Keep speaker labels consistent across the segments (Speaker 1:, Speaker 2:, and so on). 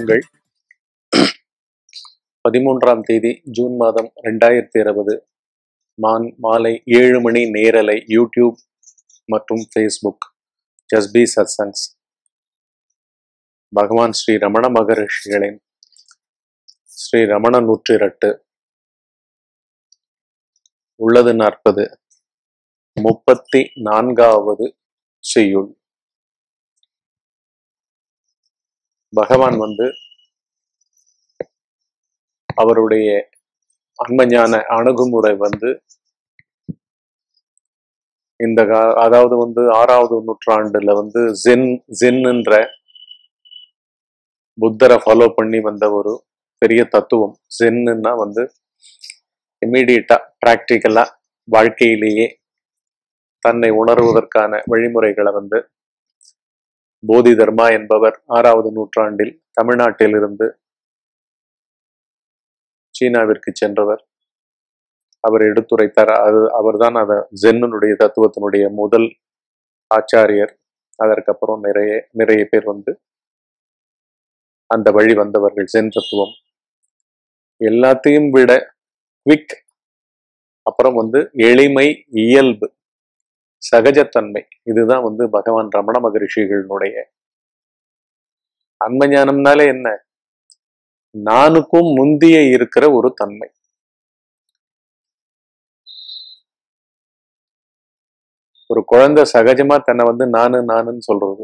Speaker 1: வணக்கங்கள் பதிமூன்றாம் தேதி ஜூன் மாதம் ரெண்டாயிரத்தி இருபது மான் மாலை ஏழு மணி நேரலை யூடியூப் மற்றும் ஃபேஸ்புக் ஜஸ்பி சத்சங்ஸ் பகவான் ஸ்ரீ ரமண மகரிஷிகளின் ஸ்ரீ ரமண நூற்றிரட்டு உள்ளது நாற்பது முப்பத்தி நான்காவது செய்யுள் பகவான் வந்து அவருடைய அன்மஞான அணுகுமுறை வந்து இந்த கா- அதாவது வந்து ஆறாவது நூற்றாண்டுல வந்து ஜென் ஜென்ன்ற புத்தரை ஃபாலோ பண்ணி வந்த ஒரு பெரிய தத்துவம் ஜென்னுன்னா வந்து இம்மீடியட்டா ப்ராக்டிக்கலா வாழ்க்கையிலேயே தன்னை உணர்வதற்கான வழிமுறைகளை வந்து போதி தர்மா என்பவர் ஆறாவது நூற்றாண்டில் தமிழ்நாட்டிலிருந்து சீனாவிற்கு சென்றவர் அவர் எடுத்துரைத்தார் அது அவர்தான் அத ஜென்னுடைய தத்துவத்தினுடைய முதல் ஆச்சாரியர் அதற்கப்புறம் நிறைய நிறைய பேர் வந்து அந்த வழி வந்தவர்கள் ஜென் தத்துவம் எல்லாத்தையும் விட குவிக் அப்புறம் வந்து எளிமை இயல்பு சகஜத்தன்மை இதுதான் வந்து பகவான் ரமண மகரிஷிகளினுடைய அன்ம ஞானம்னாலே என்ன நானுக்கும் முந்திய இருக்கிற ஒரு தன்மை ஒரு குழந்தை சகஜமா தன்னை வந்து நானு நானுன்னு சொல்றது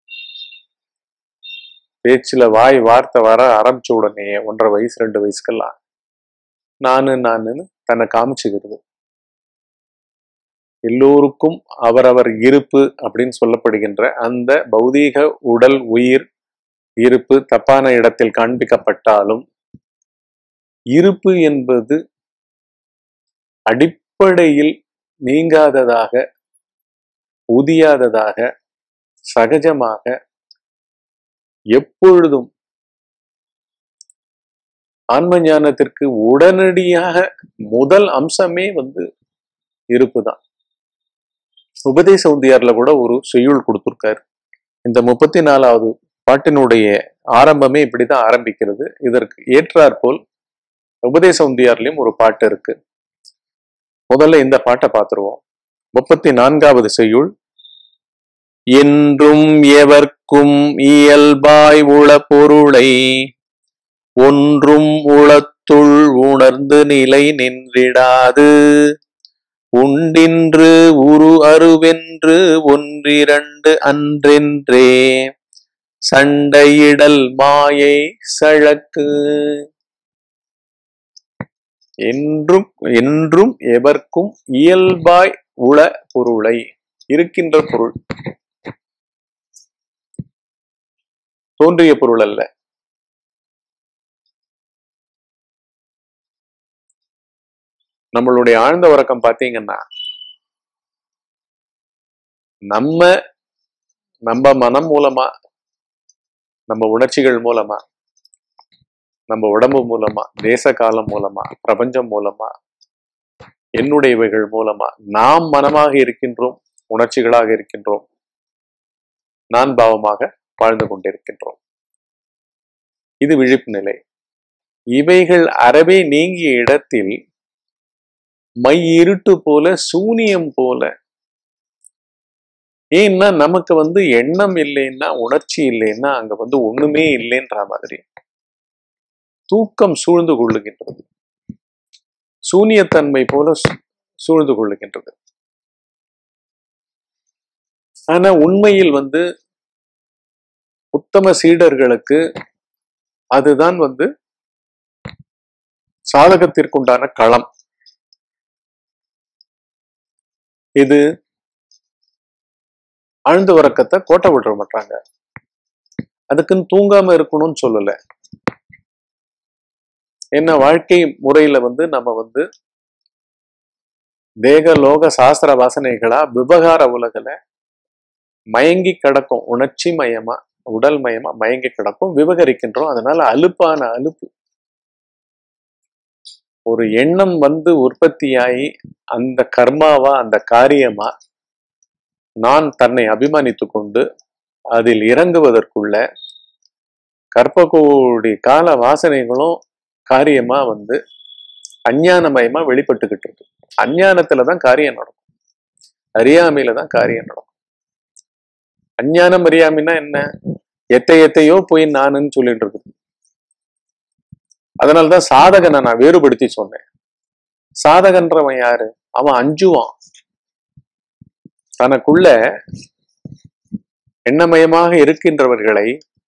Speaker 1: பேச்சுல வாய் வார்த்தை வர ஆரம்பிச்ச உடனே ஒன்றரை வயசு ரெண்டு வயசுக்கெல்லாம் நானு நானுன்னு தன்னை காமிச்சுக்கிறது எல்லோருக்கும் அவரவர் இருப்பு அப்படின்னு சொல்லப்படுகின்ற அந்த பௌதீக உடல் உயிர் இருப்பு தப்பான இடத்தில் காண்பிக்கப்பட்டாலும் இருப்பு என்பது அடிப்படையில் நீங்காததாக உதியாததாக சகஜமாக எப்பொழுதும் ஆன்ம ஞானத்திற்கு உடனடியாக முதல் அம்சமே வந்து இருப்பு தான் உபதேச உந்தியார்ல கூட ஒரு செய்யுள் கொடுத்திருக்காரு இந்த முப்பத்தி நாலாவது பாட்டினுடைய ஆரம்பமே இப்படிதான் ஆரம்பிக்கிறது இதற்கு ஏற்றாற்போல் உபதேச உந்தியார்லயும் ஒரு பாட்டு இருக்கு முதல்ல இந்த பாட்டை பார்த்துருவோம் முப்பத்தி நான்காவது செய்யுள் என்றும் எவர்க்கும் இயல்பாய் உள பொருளை ஒன்றும் உளத்துள் உணர்ந்து நிலை நின்றிடாது உண்டின்று உரு அருவென்று ஒன்றிரண்டு அன்றென்றே சண்டையிடல் மாயை சழக்கு என்றும் என்றும் எவர்க்கும் இயல்பாய் உள பொருளை இருக்கின்ற பொருள் தோன்றிய பொருள் அல்ல நம்மளுடைய ஆழ்ந்த உறக்கம் பார்த்தீங்கன்னா நம்ம நம்ம மனம் மூலமா நம்ம உணர்ச்சிகள் மூலமா நம்ம உடம்பு மூலமா தேச காலம் மூலமா பிரபஞ்சம் மூலமா என்னுடையவைகள் மூலமா நாம் மனமாக இருக்கின்றோம் உணர்ச்சிகளாக இருக்கின்றோம் நான் பாவமாக வாழ்ந்து கொண்டிருக்கின்றோம் இது விழிப்பு நிலை இவைகள் அறவே நீங்கிய இடத்தில் மை இருட்டு போல சூனியம் போல ஏன்னா நமக்கு வந்து எண்ணம் இல்லைன்னா உணர்ச்சி இல்லைன்னா அங்க வந்து ஒண்ணுமே இல்லைன்ற மாதிரி தூக்கம் சூழ்ந்து கொள்ளுகின்றது சூனியத்தன்மை போல சூ- சூழ்ந்து கொள்ளுகின்றது ஆனா உண்மையில் வந்து உத்தம சீடர்களுக்கு அதுதான் வந்து சாதகத்திற்குண்டான களம் இது ஆழ்ந்த உறக்கத்தை கோட்டை விட்டுற மாட்டாங்க அதுக்குன்னு தூங்காம இருக்கணும்னு சொல்லல என்ன வாழ்க்கை முறையில வந்து நம்ம வந்து தேக லோக சாஸ்திர வாசனைகளா விவகார உலகுல மயங்கி கிடக்கும் உணர்ச்சி மயமா உடல் மயமா மயங்கி கிடக்கும் விவகரிக்கின்றோம் அதனால அலுப்பான அலுப்பு ஒரு எண்ணம் வந்து உற்பத்தியாகி அந்த கர்மாவா அந்த காரியமா நான் தன்னை அபிமானித்துக் கொண்டு அதில் இறங்குவதற்குள்ள கற்ப கால வாசனைகளும் காரியமா வந்து அஞ்ஞானமயமா வெளிப்பட்டுக்கிட்டு இருக்கு அஞ்ஞானத்துல தான் காரியம் நடக்கும் அறியாமையில தான் காரியம் நடக்கும் அஞ்ஞானம் அறியாமைன்னா என்ன எத்தை எத்தையோ போய் நானுன்னு சொல்லிட்டு இருக்குது அதனாலதான் சாதகனை நான் வேறுபடுத்தி சொன்னேன் சாதகன்றவன் யாரு அவன் அஞ்சுவான் தனக்குள்ள எண்ணமயமாக இருக்கின்றவர்களை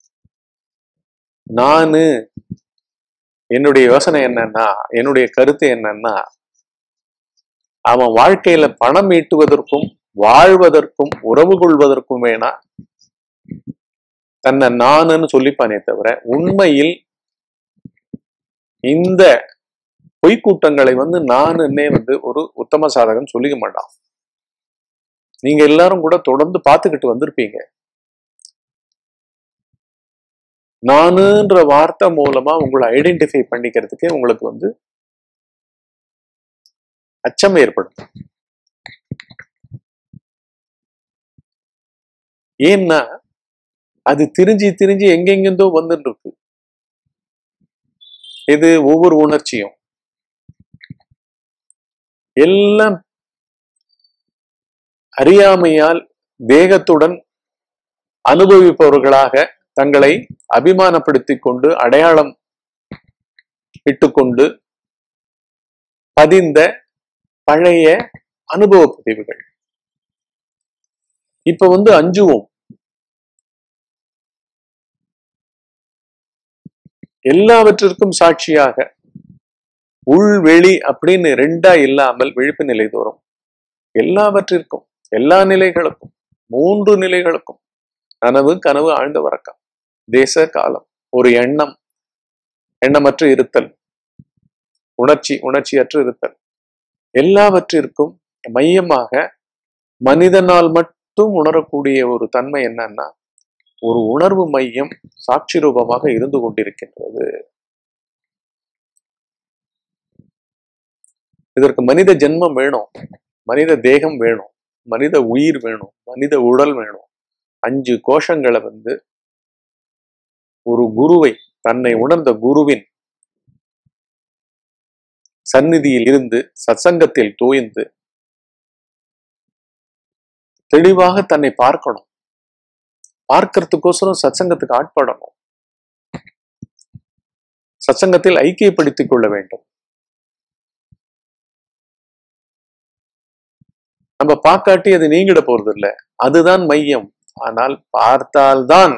Speaker 1: நானு என்னுடைய யோசனை என்னன்னா என்னுடைய கருத்து என்னன்னா அவன் வாழ்க்கையில பணம் ஈட்டுவதற்கும் வாழ்வதற்கும் உறவு கொள்வதற்கும் வேணா தன்னை நானுன்னு சொல்லிப்பானே தவிர உண்மையில் இந்த பொய்க்கூட்டங்களை வந்து நானுன்னே வந்து ஒரு உத்தம சாதகன் சொல்லிக்க மாட்டான் நீங்க எல்லாரும் கூட தொடர்ந்து பார்த்துக்கிட்டு வந்திருப்பீங்க நானுன்ற வார்த்தை மூலமா உங்களை ஐடென்டிஃபை பண்ணிக்கிறதுக்கு உங்களுக்கு வந்து அச்சம் ஏற்படும் ஏன்னா அது திரிஞ்சு திரிஞ்சு எங்கெங்கிருந்தோ வந்துட்டு இருக்கு இது ஒவ்வொரு உணர்ச்சியும் எல்லாம் அறியாமையால் தேகத்துடன் அனுபவிப்பவர்களாக தங்களை அபிமானப்படுத்திக் கொண்டு அடையாளம் இட்டுக்கொண்டு பதிந்த பழைய அனுபவ பதிவுகள் இப்ப வந்து அஞ்சுவோம் எல்லாவற்றிற்கும் சாட்சியாக உள் வெளி அப்படின்னு ரெண்டா இல்லாமல் விழிப்பு நிலை தோறும் எல்லாவற்றிற்கும் எல்லா நிலைகளுக்கும் மூன்று நிலைகளுக்கும் கனவு கனவு ஆழ்ந்த வரக்கம் தேச காலம் ஒரு எண்ணம் எண்ணமற்று இருத்தல் உணர்ச்சி உணர்ச்சியற்று இருத்தல் எல்லாவற்றிற்கும் மையமாக மனிதனால் மட்டும் உணரக்கூடிய ஒரு தன்மை என்னன்னா ஒரு உணர்வு மையம் சாட்சி ரூபமாக இருந்து கொண்டிருக்கின்றது இதற்கு மனித ஜென்மம் வேணும் மனித தேகம் வேணும் மனித உயிர் வேணும் மனித உடல் வேணும் அஞ்சு கோஷங்களை வந்து ஒரு குருவை தன்னை உணர்ந்த குருவின் சந்நிதியில் இருந்து சத்சங்கத்தில் தோய்ந்து தெளிவாக தன்னை பார்க்கணும் பார்க்கறதுக்கோசரம் சத்சங்கத்துக்கு ஆட்படணும் சத்சங்கத்தில் ஐக்கியப்படுத்திக் கொள்ள வேண்டும் நம்ம பார்க்காட்டி அது நீங்கிட போறது இல்லை அதுதான் மையம் ஆனால் பார்த்தால்தான்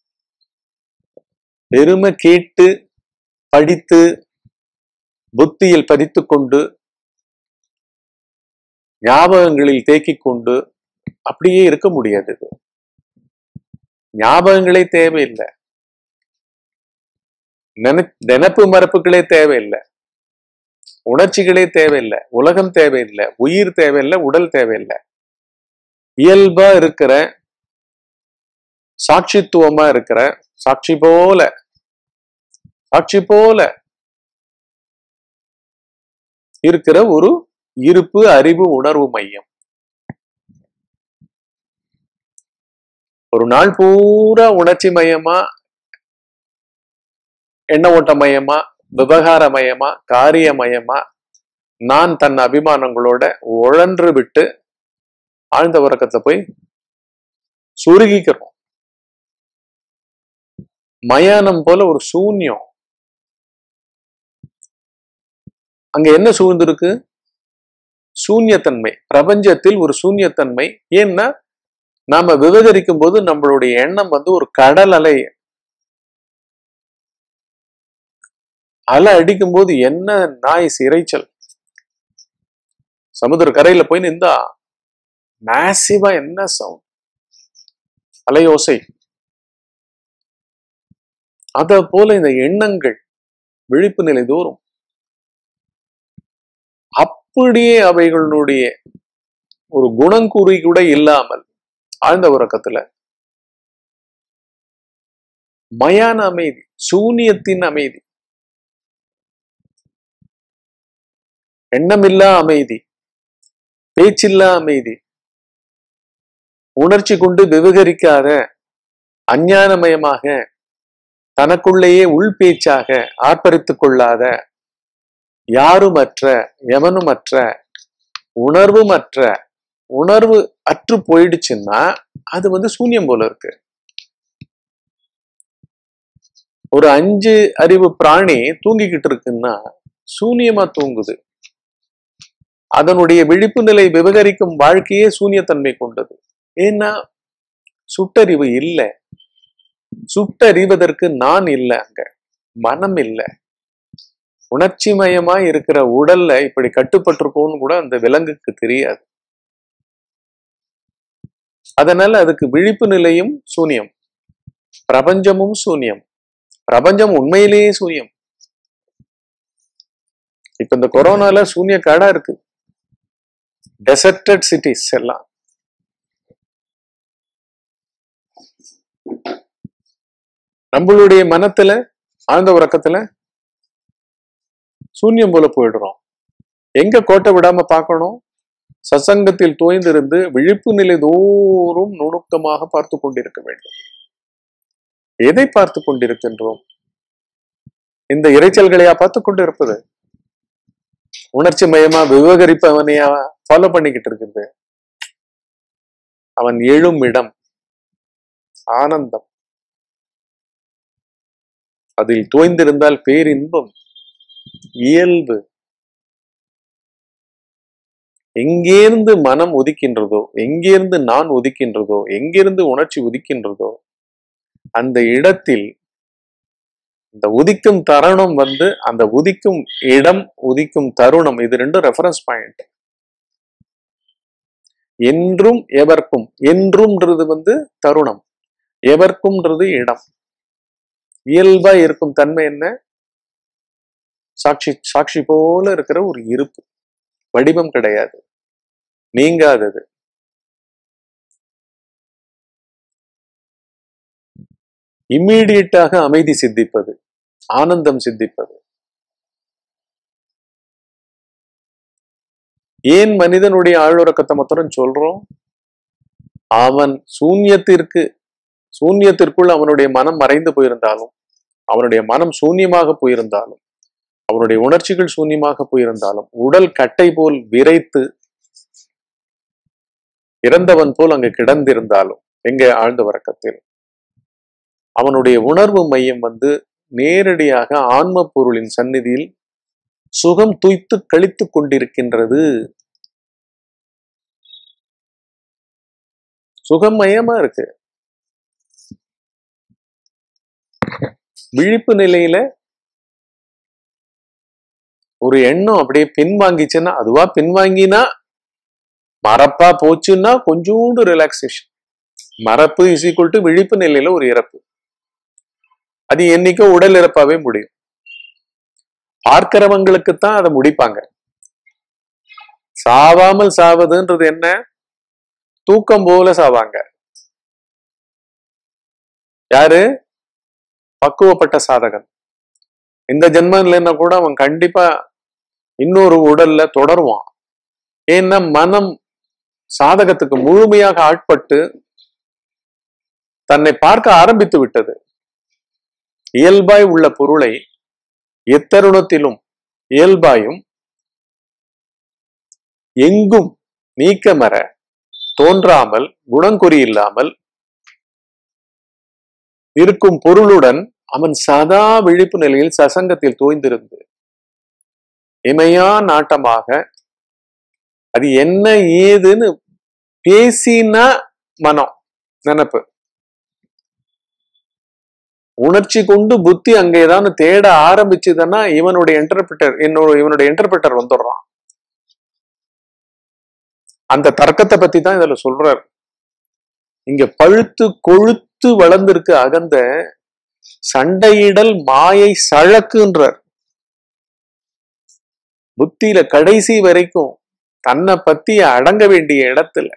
Speaker 1: பெருமை கேட்டு படித்து புத்தியில் பதித்து கொண்டு ஞாபகங்களில் தேக்கிக் கொண்டு அப்படியே இருக்க முடியாது இது ஞாபகங்களே தேவையில்லை நினை நினப்பு மரப்புகளே தேவையில்லை உணர்ச்சிகளே தேவையில்லை உலகம் தேவையில்லை உயிர் தேவையில்லை உடல் தேவையில்லை இயல்பா இருக்கிற சாட்சித்துவமா இருக்கிற சாட்சி போல சாட்சி போல இருக்கிற ஒரு இருப்பு அறிவு உணர்வு மையம் ஒரு நாள் பூரா உணர்ச்சி மயமா எண்ண ஓட்ட மயமா விவகார மயமா காரிய மயமா நான் தன் அபிமானங்களோட உழன்று விட்டு ஆழ்ந்த உறக்கத்தை போய் சுருகிக்கிறோம் மயானம் போல ஒரு சூன்யம் அங்க என்ன சூழ்ந்திருக்கு சூன்யத்தன்மை பிரபஞ்சத்தில் ஒரு சூன்யத்தன்மை ஏன்னா நாம விவகரிக்கும் போது நம்மளுடைய எண்ணம் வந்து ஒரு கடல் அலை அலை அடிக்கும் போது என்ன நாய்ஸ் இறைச்சல் சமுத்திர கரையில போய் நின்றா மேசிவா என்ன சவுண்ட் அலையோசை அத போல இந்த எண்ணங்கள் விழிப்பு நிலை தோறும் அப்படியே அவைகளுடைய ஒரு குணங்குறி கூட இல்லாமல் ஆழ்ந்த உறக்கத்துல மயான அமைதி சூனியத்தின் அமைதி எண்ணமில்லா அமைதி பேச்சில்லா அமைதி உணர்ச்சி கொண்டு விவகரிக்காத அஞ்ஞானமயமாக தனக்குள்ளேயே உள் பேச்சாக ஆர்ப்பரித்துக் கொள்ளாத யாருமற்ற எவனுமற்ற உணர்வுமற்ற உணர்வு அற்று போயிடுச்சுன்னா அது வந்து சூன்யம் போல இருக்கு ஒரு அஞ்சு அறிவு பிராணி தூங்கிக்கிட்டு இருக்குன்னா சூன்யமா தூங்குது அதனுடைய விழிப்பு நிலை விவகரிக்கும் வாழ்க்கையே சூன்யத்தன்மை கொண்டது ஏன்னா சுட்டறிவு இல்லை சுட்டறிவதற்கு நான் இல்லை அங்க மனம் இல்லை உணர்ச்சி மயமா இருக்கிற உடல்ல இப்படி கட்டுப்பட்டிருக்கோம்னு கூட அந்த விலங்குக்கு தெரியாது அதனால அதுக்கு விழிப்பு நிலையும் சூன்யம் பிரபஞ்சமும் சூன்யம் பிரபஞ்சம் உண்மையிலேயே சூன்யம் இப்ப இந்த கொரோனால சூன்ய காடா இருக்கு டெசர்டட் சிட்டிஸ் எல்லாம் நம்மளுடைய மனத்துல ஆழ்ந்த உறக்கத்துல சூன்யம் போல போயிடுறோம் எங்க கோட்டை விடாம பார்க்கணும் சசங்கத்தில் தோய்ந்திருந்து விழிப்பு நிலை தோறும் நுணுக்கமாக பார்த்து கொண்டிருக்க வேண்டும் எதை பார்த்து கொண்டிருக்கின்றோம் இந்த இறைச்சல்களையா பார்த்து கொண்டிருப்பது உணர்ச்சி மயமா விவகரிப்பவனையா ஃபாலோ பண்ணிக்கிட்டு இருக்குது அவன் எழும் இடம் ஆனந்தம் அதில் தோய்ந்திருந்தால் பேரின்பம் இயல்பு எங்கேருந்து மனம் உதிக்கின்றதோ எங்கேருந்து நான் உதிக்கின்றதோ எங்கிருந்து உணர்ச்சி உதிக்கின்றதோ அந்த இடத்தில் இந்த உதிக்கும் தருணம் வந்து அந்த உதிக்கும் இடம் உதிக்கும் தருணம் இது ரெண்டும் ரெஃபரன்ஸ் பாயிண்ட் என்றும் எவர்க்கும் என்றும்ன்றது வந்து தருணம் எவர்க்கும்ன்றது இடம் இயல்பா இருக்கும் தன்மை என்ன சாட்சி சாட்சி போல இருக்கிற ஒரு இருப்பு வடிவம் கிடையாது நீங்காதது இம்மீடியட்டாக அமைதி சித்திப்பது ஆனந்தம் சித்திப்பது ஏன் மனிதனுடைய ஆழ்வுறக்கத்தை மாத்திரம் சொல்றோம் அவன் சூன்யத்திற்கு சூன்யத்திற்குள் அவனுடைய மனம் மறைந்து போயிருந்தாலும் அவனுடைய மனம் சூன்யமாக போயிருந்தாலும் அவனுடைய உணர்ச்சிகள் சூன்யமாக போயிருந்தாலும் உடல் கட்டை போல் விரைத்து இறந்தவன் போல் அங்கு கிடந்திருந்தாலும் எங்க ஆழ்ந்த உறக்கத்தில் அவனுடைய உணர்வு மையம் வந்து நேரடியாக ஆன்ம பொருளின் சந்நிதியில் சுகம் துய்த்து கழித்து கொண்டிருக்கின்றது சுகமயமா இருக்கு விழிப்பு நிலையில ஒரு எண்ணம் அப்படியே பின்வாங்கிச்சுன்னா அதுவா பின்வாங்கினா மறப்பா போச்சுன்னா கொஞ்சோண்டு ரிலாக்ஸேஷன் மறப்பு இஸ் ஈக்குவல் டு விழிப்பு நிலையில ஒரு இறப்பு அது என்னைக்கோ உடல் இறப்பாவே முடியும் பார்க்கிறவங்களுக்கு தான் அதை முடிப்பாங்க சாவாமல் சாவதுன்றது என்ன தூக்கம் போல சாவாங்க யாரு பக்குவப்பட்ட சாதகன் இந்த ஜென்மம் இல்லைன்னா கூட அவன் கண்டிப்பா இன்னொரு உடல்ல தொடருவான் ஏன்னா மனம் சாதகத்துக்கு முழுமையாக ஆட்பட்டு தன்னை பார்க்க ஆரம்பித்து விட்டது இயல்பாய் உள்ள பொருளை எத்தருணத்திலும் இயல்பாயும் எங்கும் நீக்கமர தோன்றாமல் குணங்குறி இல்லாமல் இருக்கும் பொருளுடன் அவன் சதா விழிப்பு நிலையில் சசங்கத்தில் தோய்ந்திருந்து இமையா நாட்டமாக அது என்ன ஏதுன்னு பேசினா மனம் நினப்பு உணர்ச்சி கொண்டு புத்தி அங்க ஏதாவது தேட ஆரம்பிச்சுதுன்னா இவனுடைய இன்டர்பிரட்டர் என்னோட இவனுடைய இன்டர்பிரட்டர் வந்துடுறான் அந்த தர்க்கத்தை பத்தி தான் இதுல சொல்றாரு இங்க பழுத்து கொழுத்து வளர்ந்திருக்கு அகந்த சண்டையிடல் மாயை சழக்குன்றார் புத்தியில கடைசி வரைக்கும் தன்னை பத்தி அடங்க வேண்டிய இடத்துல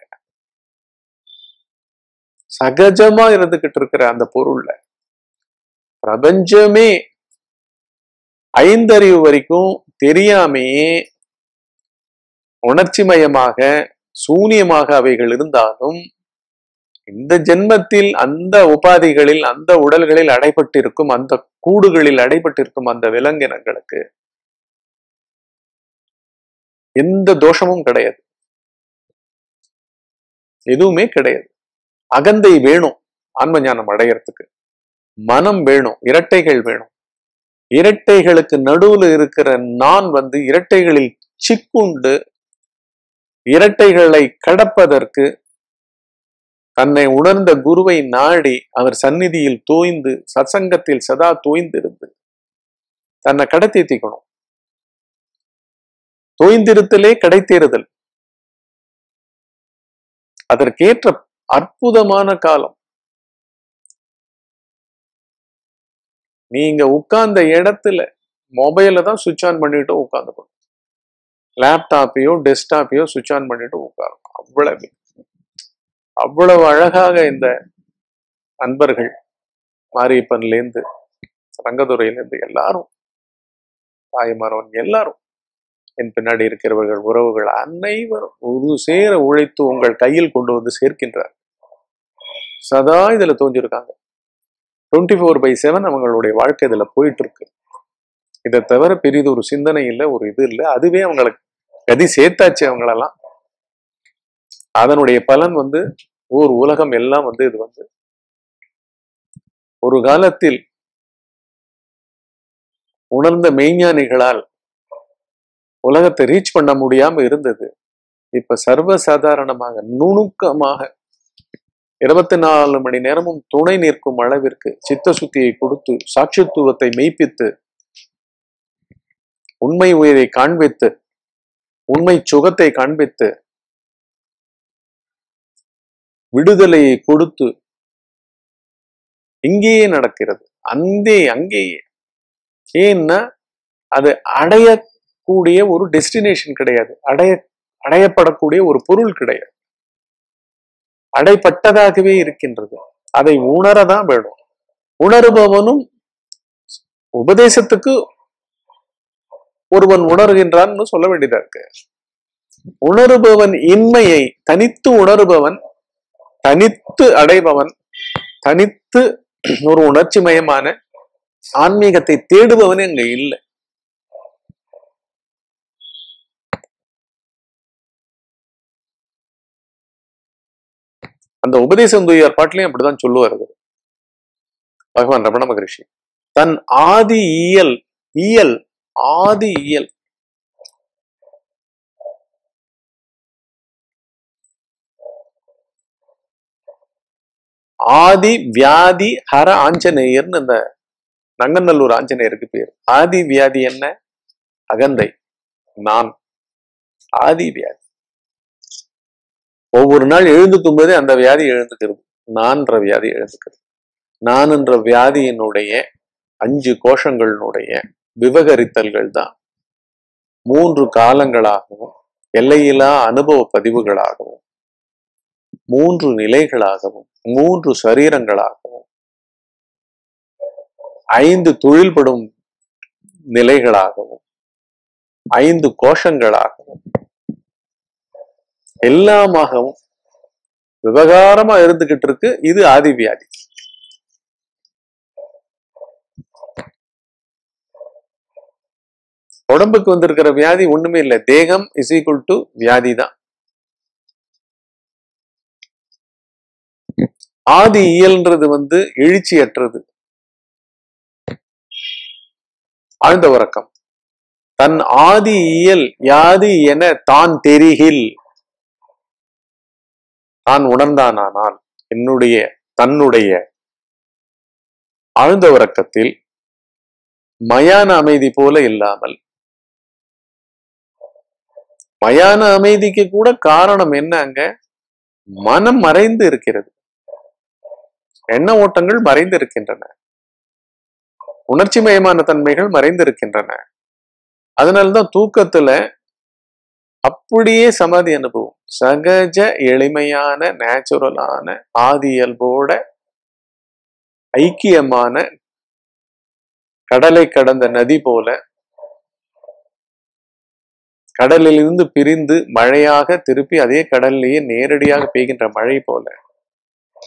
Speaker 1: சகஜமா இருந்துகிட்டு இருக்கிற அந்த பொருள்ல பிரபஞ்சமே ஐந்தறிவு வரைக்கும் தெரியாமையே உணர்ச்சி மயமாக சூனியமாக அவைகள் இருந்தாலும் இந்த ஜென்மத்தில் அந்த உபாதிகளில் அந்த உடல்களில் அடைபட்டிருக்கும் அந்த கூடுகளில் அடைபட்டிருக்கும் அந்த விலங்கினங்களுக்கு எந்த தோஷமும் கிடையாது எதுவுமே கிடையாது அகந்தை வேணும் ஆன்ம ஞானம் அடையறதுக்கு மனம் வேணும் இரட்டைகள் வேணும் இரட்டைகளுக்கு நடுவுல இருக்கிற நான் வந்து இரட்டைகளில் சிக்குண்டு இரட்டைகளை கடப்பதற்கு தன்னை உணர்ந்த குருவை நாடி அவர் சந்நிதியில் தோய்ந்து சத்சங்கத்தில் சதா தோய்ந்திருந்து தன்னை கடத்தேத்திக்கணும் தோய்ந்திருத்தலே கடைத்தேறுதல் அதற்கேற்ற அற்புதமான காலம் நீங்க உட்கார்ந்த இடத்துல மொபைல தான் சுவிட்ச் ஆன் பண்ணிட்டு உட்காந்துக்கணும் லேப்டாப்பையோ டெஸ்க்டாப்பையோ சுவிட்ச் ஆன் பண்ணிட்டு உட்காரணும் அவ்வளவு அவ்வளவு அழகாக இந்த நண்பர்கள் மாரியப்பன்லேருந்து ரங்கதுரையிலேருந்து எல்லாரும் தாய்மாரவன் எல்லாரும் என் பின்னாடி இருக்கிறவர்கள் உறவுகள் அனைவரும் ஒரு சேர உழைத்து உங்கள் கையில் கொண்டு வந்து சேர்க்கின்றார் சதா இதுல தோஞ்சிருக்காங்க டுவெண்ட்டி ஃபோர் பை செவன் அவங்களுடைய வாழ்க்கை இதுல போயிட்டு இருக்கு இதை தவிர பெரிது ஒரு சிந்தனை இல்லை ஒரு இது இல்லை அதுவே அவங்களுக்கு கதி சேர்த்தாச்சு அவங்களெல்லாம் அதனுடைய பலன் வந்து ஊர் உலகம் எல்லாம் வந்து இது வந்து ஒரு காலத்தில் உணர்ந்த மெய்ஞானிகளால் உலகத்தை ரீச் பண்ண முடியாம இருந்தது இப்ப சர்வசாதாரணமாக நுணுக்கமாக இருபத்தி நாலு மணி நேரமும் துணை நிற்கும் அளவிற்கு சித்த சுத்தியை கொடுத்து சாட்சித்துவத்தை மெய்ப்பித்து உண்மை உயிரை காண்பித்து உண்மை சுகத்தை காண்பித்து விடுதலையை கொடுத்து இங்கேயே நடக்கிறது அந்தே அங்கேயே ஏன்னா அது அடையக்கூடிய ஒரு டெஸ்டினேஷன் கிடையாது அடைய அடையப்படக்கூடிய ஒரு பொருள் கிடையாது அடைப்பட்டதாகவே இருக்கின்றது அதை உணரதான் வேணும் உணருபவனும் உபதேசத்துக்கு ஒருவன் உணர்கின்றான்னு சொல்ல வேண்டியதா இருக்கு உணருபவன் இன்மையை தனித்து உணருபவன் தனித்து அடைபவன் தனித்து ஒரு உணர்ச்சி மயமான ஆன்மீகத்தை தேடுபவனே அங்க இல்லை அந்த உபதேசம் துய்யார் பாட்டிலையும் அப்படிதான் சொல்லுவார் அது. பகவான் ரமண மகரிஷி தன் ஆதி இயல் இயல் ஆதி இயல் ஆதி வியாதி ஹர ஆஞ்சநேயர்னு அந்த நங்கநல்லூர் ஆஞ்சநேயருக்கு பேர் ஆதி வியாதி என்ன அகந்தை நான் ஆதி வியாதி ஒவ்வொரு நாள் எழுந்துக்கும் போதே அந்த வியாதி எழுந்துக்கிறது நான்ற வியாதி எழுந்துக்கிறது நான் என்ற வியாதியினுடைய அஞ்சு கோஷங்களினுடைய விவகரித்தல்கள் தான் மூன்று காலங்களாகவும் எல்லையில்லா அனுபவ பதிவுகளாகவும் மூன்று நிலைகளாகவும் மூன்று சரீரங்களாகவும் ஐந்து தொழில்படும் நிலைகளாகவும் ஐந்து கோஷங்களாகவும் எல்லாமாகவும் விவகாரமா இருந்துகிட்டு இருக்கு இது ஆதி வியாதி உடம்புக்கு வந்திருக்கிற வியாதி ஒண்ணுமே இல்லை தேகம் இஸ் ஈக்குவல் டு வியாதி தான் ஆதி இயல்ன்றது வந்து எழுச்சியற்றது ஆழ்ந்த உறக்கம் தன் ஆதி இயல் யாது என தான் தெரிகில் தான் உணர்ந்தானானால் என்னுடைய தன்னுடைய ஆழ்ந்த உறக்கத்தில் மயான அமைதி போல இல்லாமல் மயான அமைதிக்கு கூட காரணம் என்ன அங்க மனம் மறைந்து இருக்கிறது எண்ண ஓட்டங்கள் மறைந்து இருக்கின்றன உணர்ச்சி மயமான தன்மைகள் மறைந்து இருக்கின்றன அதனால்தான் தூக்கத்துல அப்படியே சமாதி அனுபவம் சகஜ எளிமையான நேச்சுரலான ஆதி இயல்போட ஐக்கியமான கடலை கடந்த நதி போல கடலிலிருந்து பிரிந்து மழையாக திருப்பி அதே கடல்லையே நேரடியாக பெய்கின்ற மழை போல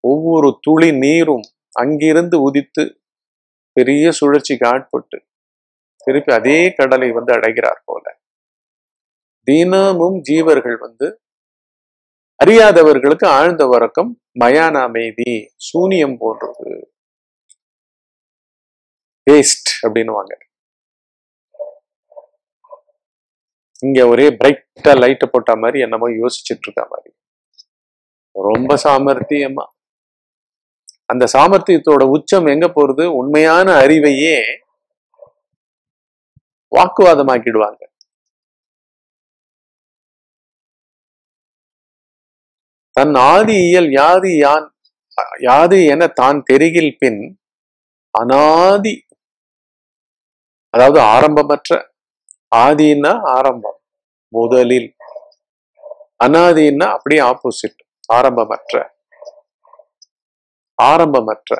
Speaker 1: ஒவ்வொரு துளி நீரும் அங்கிருந்து உதித்து பெரிய சுழற்சிக்கு ஆட்பட்டு திருப்பி அதே கடலை வந்து அடைகிறார் போல தினமும் ஜீவர்கள் வந்து அறியாதவர்களுக்கு ஆழ்ந்த உறக்கம் மயான அமைதி சூனியம் போன்றது வேஸ்ட் அப்படின்னுவாங்க இங்க ஒரே பிரைட்டா லைட் போட்ட மாதிரி என்னமோ யோசிச்சுட்டு இருக்க மாதிரி ரொம்ப சாமர்த்தியமா அந்த சாமர்த்தியத்தோட உச்சம் எங்க போறது உண்மையான அறிவையே வாக்குவாதமாக்கிடுவாங்க தன் ஆதி இயல் யாது யான் யாது என தான் தெரிகில் பின் அனாதி அதாவது ஆரம்பமற்ற ஆதின்னா ஆரம்பம் முதலில் அனாதின்னா அப்படியே ஆப்போசிட் ஆரம்பமற்ற ஆரம்பமற்ற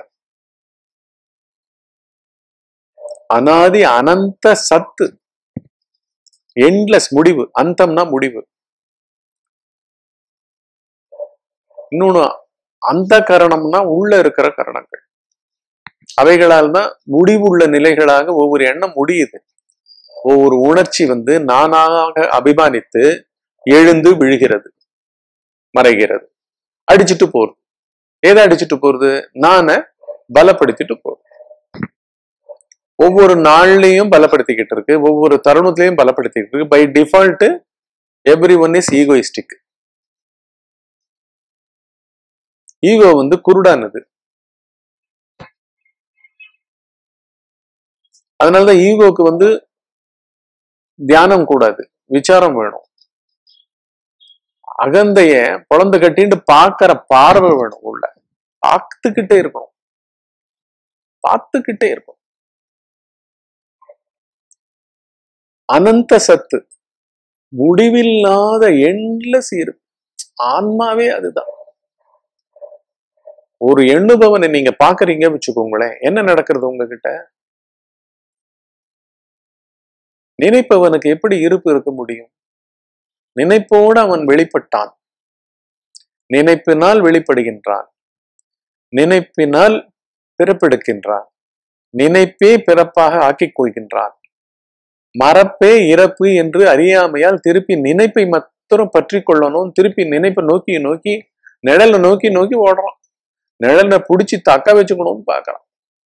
Speaker 1: அனாதி அனந்த சத்து எண்ட்லெஸ் முடிவு அந்தம்னா முடிவு இன்னொன்னு அந்த கரணம்னா உள்ள இருக்கிற கரணங்கள் அவைகளால் தான் முடிவுள்ள நிலைகளாக ஒவ்வொரு எண்ணம் முடியுது ஒவ்வொரு உணர்ச்சி வந்து நானாக அபிமானித்து எழுந்து விழுகிறது மறைகிறது அடிச்சுட்டு போறது எதை அடிச்சுட்டு போறது நான பலப்படுத்திட்டு போறது ஒவ்வொரு நாள்லயும் பலப்படுத்திக்கிட்டு இருக்கு ஒவ்வொரு தருணத்திலையும் பலப்படுத்திக்கிட்டு இருக்கு by default everyone is egoistic ego வந்து குருடானது அதனாலதான் ஈகோக்கு வந்து தியானம் கூடாது விசாரம் வேணும் அகந்தைய குழந்தை கட்டிட்டு பாக்குற பார்வை வேணும் உள்ள பார்த்துக்கிட்டே இருக்கணும் பார்த்துக்கிட்டே இருக்கும் அனந்த சத்து முடிவில்லாத எண்ட்லெஸ் இருக்கு ஆன்மாவே அதுதான் ஒரு எண்ணுபவனை நீங்க பாக்குறீங்க வச்சுக்கோங்களேன் என்ன நடக்கிறது உங்ககிட்ட நினைப்பவனுக்கு எப்படி இருப்பு இருக்க முடியும் நினைப்போடு அவன் வெளிப்பட்டான் நினைப்பினால் வெளிப்படுகின்றான் நினைப்பினால் பிறப்பெடுக்கின்றான் நினைப்பே பிறப்பாக ஆக்கிக் கொள்கின்றான் மறப்பே இறப்பு என்று அறியாமையால் திருப்பி நினைப்பை மாத்திரம் பற்றி கொள்ளணும் திருப்பி நினைப்பை நோக்கி நோக்கி நிழலை நோக்கி நோக்கி ஓடுறான் நிழலை புடிச்சு தக்க வச்சுக்கணும்னு பாக்குறான்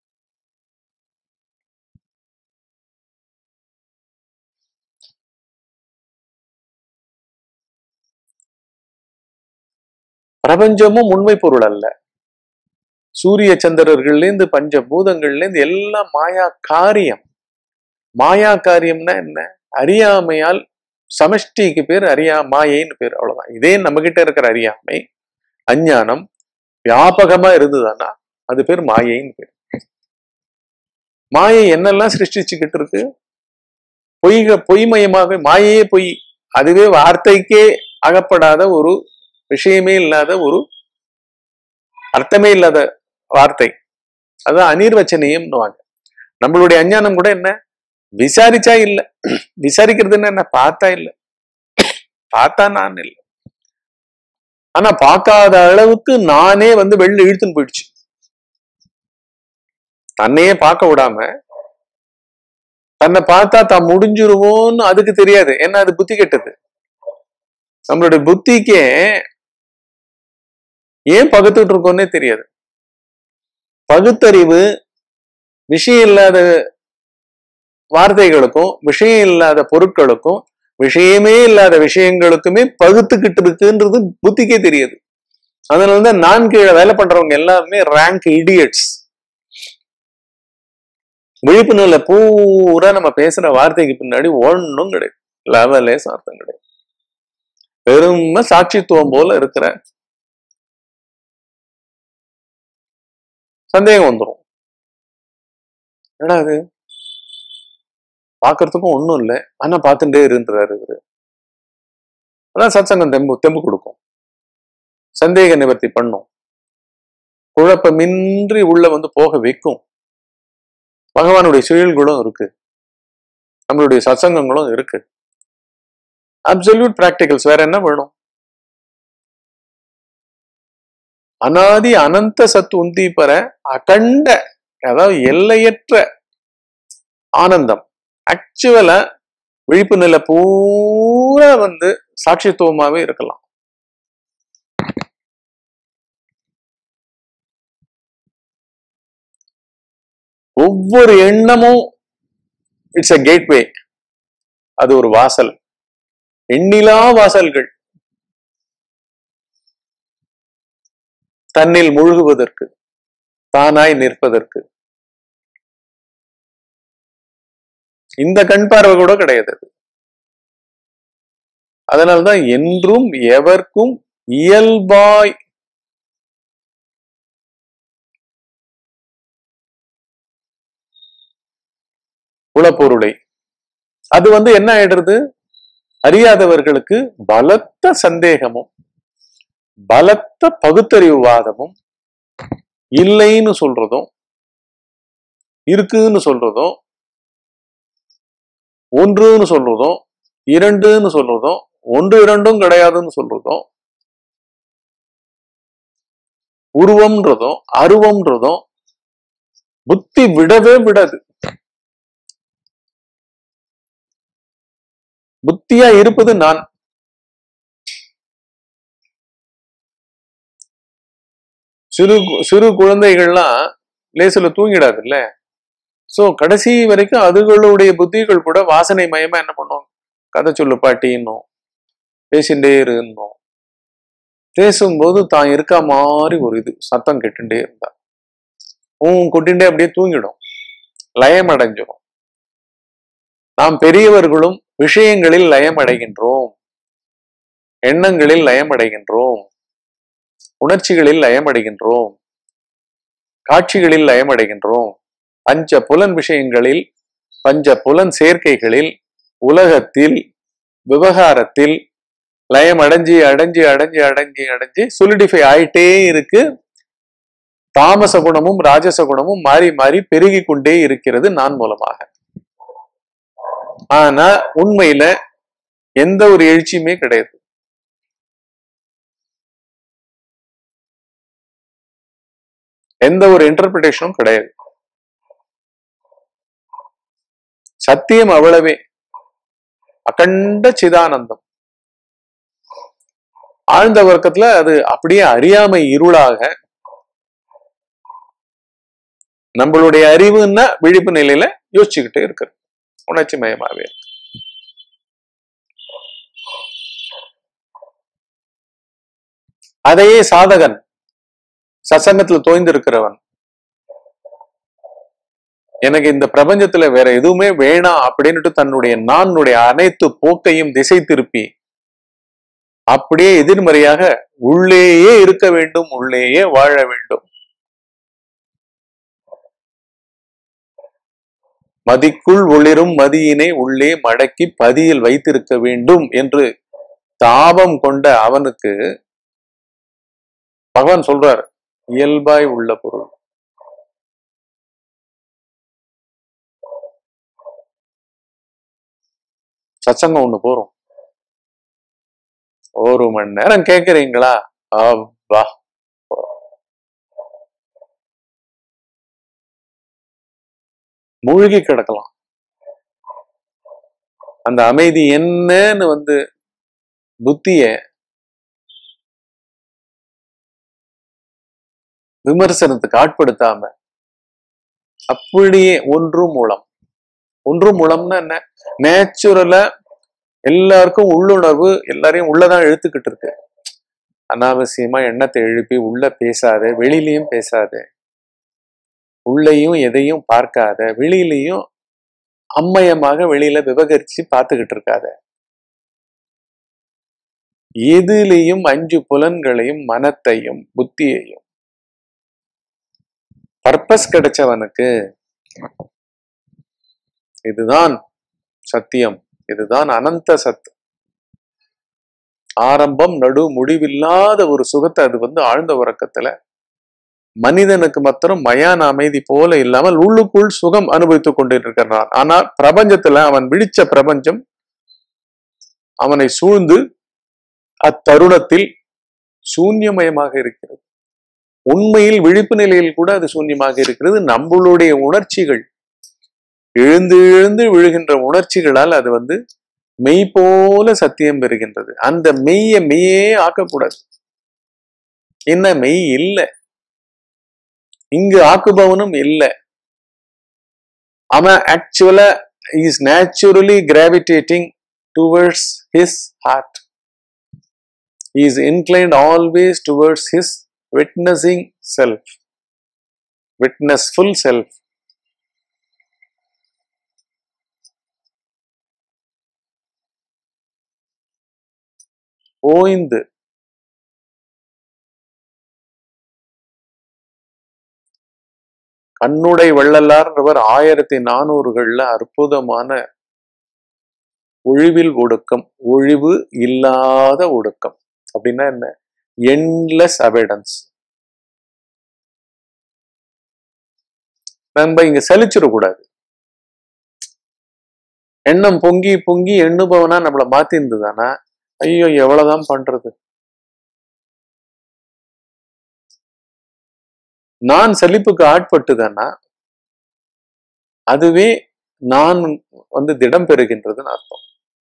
Speaker 1: பிரபஞ்சமும் உண்மை பொருள் அல்ல சூரிய சந்திரர்கள்லேருந்து பஞ்ச பூதங்கள்லேருந்து எல்லாம் மாயா காரியம் மாயா காரியம்னா என்ன அறியாமையால் சமஷ்டிக்கு பேர் அறியா மாயைன்னு பேர் அவ்வளவுதான் இதே நம்ம கிட்ட இருக்கிற அறியாமை அஞ்ஞானம் வியாபகமா இருந்ததுன்னா அது பேர் மாயைன்னு பேர் மாயை என்னெல்லாம் சிருஷ்டிச்சுக்கிட்டு இருக்கு பொய்க பொய்மயமாக மாயையே பொய் அதுவே வார்த்தைக்கே அகப்படாத ஒரு விஷயமே இல்லாத ஒரு அர்த்தமே இல்லாத வார்த்தை அதான் அநீர்வச்சனையம்னுவாங்க நம்மளுடைய அஞ்ஞானம் கூட என்ன விசாரிச்சா இல்ல விசாரிக்கிறதுன்னு என்ன பார்த்தா இல்ல பார்த்தா நான் இல்லை ஆனா பார்க்காத அளவுக்கு நானே வந்து வெளில இழுத்துன்னு போயிடுச்சு தன்னையே பார்க்க விடாம தன்னை பார்த்தா தான் முடிஞ்சிருவோம்னு அதுக்கு தெரியாது ஏன்னா அது புத்தி கெட்டது நம்மளுடைய புத்திக்கே ஏன் பகுத்துட்டு இருக்கோன்னே தெரியாது பகுத்தறிவு விஷயம் இல்லாத வார்த்தைகளுக்கும் விஷயம் இல்லாத பொருட்களுக்கும் விஷயமே இல்லாத விஷயங்களுக்குமே பகுத்துக்கிட்டு இருக்குன்றது புத்திக்கே தெரியுது அதனாலதான் நான் கீழே வேலை பண்றவங்க எல்லாருமே ரேங்க் இடியட்ஸ் விழிப்புணர்வுல பூரா நம்ம பேசுற வார்த்தைக்கு பின்னாடி ஒன்னும் கிடையாது லெவலே அர்த்தம் கிடையாது பெருமை சாட்சித்துவம் போல இருக்கிற சந்தேகம் வந்துடும் என்னடா அது பாக்குறதுக்கும் ஒண்ணும் இல்லை ஆனா பார்த்துட்டே இருன்றாரு இவரு அதான் சத்சங்கம் தெம்பு தெம்பு கொடுக்கும் சந்தேக நிவர்த்தி பண்ணும் குழப்பமின்றி உள்ள வந்து போக வைக்கும் பகவானுடைய செயல்களும் இருக்கு நம்மளுடைய சத்சங்கங்களும் இருக்கு அப்சல்யூட் பிராக்டிகல்ஸ் வேற என்ன வேணும் அனாதி அனந்த சத் உந்தி பெற அகண்ட அதாவது எல்லையற்ற ஆனந்தம் ஆக்சுவலா விழிப்பு நிலை பூரா வந்து சாட்சித்துவமாவே இருக்கலாம் ஒவ்வொரு எண்ணமும் இட்ஸ் அ கேட்வே அது ஒரு வாசல் எண்ணிலா வாசல்கள் தன்னில் முழுகுவதற்கு தானாய் நிற்பதற்கு இந்த கண் பார்வை கூட கிடையாது அது அதனால்தான் என்றும் எவர்க்கும் இயல்பாய் உளப்பொருளை அது வந்து என்ன ஆயிடுறது அறியாதவர்களுக்கு பலத்த சந்தேகமும் பலத்த பகுத்தறிவுவாதமும் இல்லைன்னு சொல்றதும் இருக்குன்னு சொல்றதும் ஒன்றுன்னு சொல்றதும் இரண்டுன்னு சொல்றதும் ஒன்று இரண்டும் கிடையாதுன்னு சொல்றதும் உருவம்ன்றதும் அருவம்ன்றதும் புத்தி விடவே விடாது புத்தியா இருப்பது நான் சிறு சிறு குழந்தைகள்லாம் லேசில தூங்கிடாது இல்ல சோ கடைசி வரைக்கும் அதுகளுடைய புத்திகள் கூட வாசனை மயமா என்ன பண்ணும் கதை சொல்லு பாட்டின்னும் பேசிண்டே இருந்தோம் பேசும்போது தான் இருக்கா மாதிரி ஒரு இது சத்தம் கேட்டுட்டே இருந்தா ஊன் கொட்டிண்டே அப்படியே தூங்கிடும் லயம் அடைஞ்சிடும் நாம் பெரியவர்களும் விஷயங்களில் லயம் அடைகின்றோம் எண்ணங்களில் லயம் அடைகின்றோம் உணர்ச்சிகளில் லயம் அடைகின்றோம் காட்சிகளில் லயம் அடைகின்றோம் பஞ்ச புலன் விஷயங்களில் பஞ்ச புலன் சேர்க்கைகளில் உலகத்தில் விவகாரத்தில் லயம் அடைஞ்சு அடைஞ்சு அடைஞ்சு அடைஞ்சு அடைஞ்சு சுலிடிஃபை ஆயிட்டே இருக்கு தாமச குணமும் ராஜச குணமும் மாறி மாறி பெருகி கொண்டே இருக்கிறது நான் மூலமாக ஆனா உண்மையில எந்த ஒரு எழுச்சியுமே கிடையாது எந்த ஒரு இன்டர்பிரிட்டேஷனும் கிடையாது சத்தியம் அவ்வளவே அகண்ட சிதானந்தம் ஆழ்ந்த வர்க்கத்துல அது அப்படியே அறியாமை இருளாக நம்மளுடைய அறிவுன்னா விழிப்பு நிலையில யோசிச்சுக்கிட்டே இருக்கு உணர்ச்சி மயமாவே இருக்கு அதையே சாதகன் சசங்கத்துல தோய்ந்திருக்கிறவன் எனக்கு இந்த பிரபஞ்சத்துல வேற எதுவுமே வேணாம் அப்படின்னுட்டு தன்னுடைய நானுடைய அனைத்து போக்கையும் திசை திருப்பி அப்படியே எதிர்மறையாக உள்ளேயே இருக்க வேண்டும் உள்ளேயே வாழ வேண்டும் மதிக்குள் ஒளிரும் மதியினை உள்ளே மடக்கி பதியில் வைத்திருக்க வேண்டும் என்று தாபம் கொண்ட அவனுக்கு பகவான் சொல்றார் இயல்பாய் உள்ள பொருள் சச்சங்கம் ஒண்ணு போறோம் ஒரு மணி நேரம் கேக்குறீங்களா அப்பா மூழ்கி கிடக்கலாம் அந்த அமைதி என்னன்னு வந்து புத்திய விமர்சனத்துக்கு ஆட்படுத்தாம அப்படியே ஒன்று மூலம் ஒன்று மூலம்னா என்ன நேச்சுரலா எல்லாருக்கும் உள்ளுணர்வு எல்லாரையும் உள்ளதான் இழுத்துக்கிட்டு இருக்கு அனாவசியமா எண்ணத்தை எழுப்பி உள்ள பேசாத வெளியிலையும் பேசாத உள்ளேயும் எதையும் பார்க்காத வெளியிலையும் அம்மயமாக வெளியில விவகரிச்சு பார்த்துக்கிட்டு இருக்காத எதிலையும் அஞ்சு புலன்களையும் மனத்தையும் புத்தியையும் பர்பஸ் கிடைச்சவனுக்கு இதுதான் சத்தியம் இதுதான் அனந்த சத் ஆரம்பம் நடு முடிவில்லாத ஒரு சுகத்தை அது வந்து ஆழ்ந்த உறக்கத்துல மனிதனுக்கு மாத்திரம் மயான அமைதி போல இல்லாமல் உள்ளுக்குள் சுகம் அனுபவித்துக் கொண்டிருக்கிறான் ஆனா பிரபஞ்சத்துல அவன் விழிச்ச பிரபஞ்சம் அவனை சூழ்ந்து அத்தருணத்தில் சூன்யமயமாக இருக்கிறது உண்மையில் விழிப்பு நிலையில் கூட அது சூன்யமாக இருக்கிறது நம்மளுடைய உணர்ச்சிகள் எழுந்து எழுந்து விழுகின்ற உணர்ச்சிகளால் அது வந்து மெய் போல சத்தியம் பெறுகின்றது அந்த மெய்ய மெய்யே ஆக்கக்கூடாது என்ன மெய் இல்லை இங்கு ஆக்குபவனும் இல்லை அவன் ஆக்சுவலா is naturally gravitating towards his heart is inclined always towards his witnessing self witnessful self ஓய்ந்து கண்ணுடை வள்ளலார்ன்றவர் ஆயிரத்தி நானூறுகள்ல அற்புதமான ஒழிவில் ஒடுக்கம் ஒழிவு இல்லாத ஒடுக்கம் அப்படின்னா என்ன என்லெஸ் அவைடன்ஸ் நம்ம இங்க சலிச்சிடக்கூடாது எண்ணம் பொங்கி பொங்கி எண்ணுபவனா நம்மளை மாத்தி இருந்ததானா ஐயோ எவ்வளவுதான் பண்றது நான் சலிப்புக்கு ஆட்பட்டுதானா அதுவே நான் வந்து திடம் பெறுகின்றதுன்னு அர்த்தம்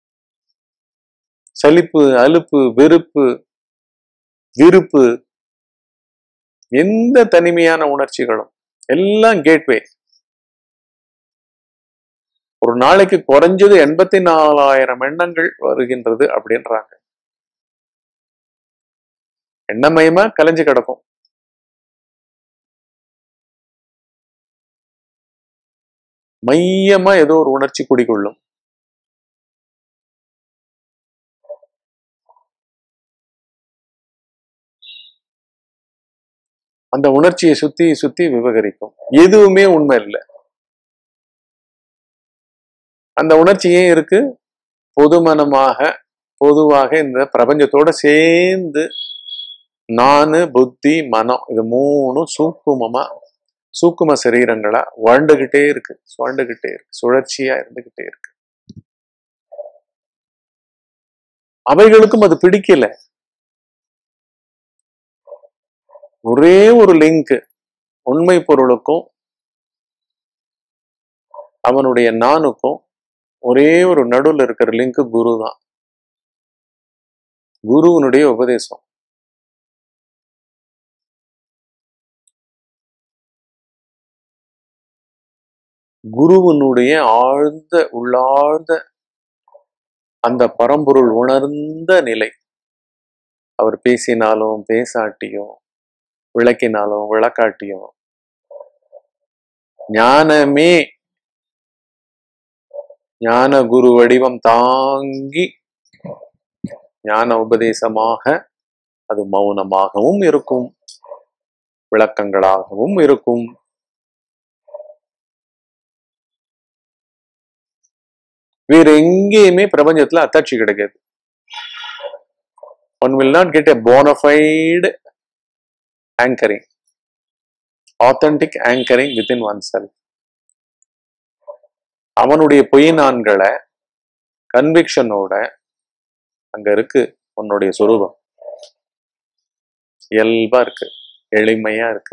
Speaker 1: சலிப்பு அலுப்பு வெறுப்பு விருப்பு எந்த தனிமையான உணர்ச்சிகளும் எல்லாம் கேட்வே ஒரு நாளைக்கு குறைஞ்சது எண்பத்தி நாலாயிரம் எண்ணங்கள் வருகின்றது அப்படின்றாங்க எண்ணமயமா கலைஞ்சு கிடக்கும் மையமா ஏதோ ஒரு உணர்ச்சி குடிக்கொள்ளும் அந்த உணர்ச்சியை சுத்தி சுத்தி விவகரிக்கும் எதுவுமே உண்மை இல்லை அந்த உணர்ச்சி ஏன் இருக்கு பொதுமனமாக பொதுவாக இந்த பிரபஞ்சத்தோட சேர்ந்து நானு புத்தி மனம் இது மூணும் சூக்குமமா சூக்கும சரீரங்களா வாழ்ந்துகிட்டே இருக்கு சுழண்டுகிட்டே இருக்கு சுழற்சியா இருந்துகிட்டே இருக்கு அவைகளுக்கும் அது பிடிக்கல ஒரே ஒரு லிங்க் உண்மை பொருளுக்கும் அவனுடைய நானுக்கும் ஒரே ஒரு நடுவில் இருக்கிற லிங்க் குரு தான் குருவனுடைய உபதேசம் குருவனுடைய ஆழ்ந்த உள்ளாழ்ந்த அந்த பரம்பொருள் உணர்ந்த நிலை அவர் பேசினாலும் பேசாட்டியும் விளக்கினாலும் விளக்காட்டியும் ஞானமே ஞான குரு வடிவம் தாங்கி ஞான உபதேசமாக அது மௌனமாகவும் இருக்கும் விளக்கங்களாகவும் இருக்கும் வேற எங்கேயுமே பிரபஞ்சத்துல அத்தாட்சி கிடைக்காது one will not get a bona fide anchoring authentic anchoring within oneself அவனுடைய பொய் நான்களை கன்விக்ஷனோட அங்க இருக்கு உன்னுடைய சொரூபம் இயல்பா இருக்கு எளிமையா இருக்கு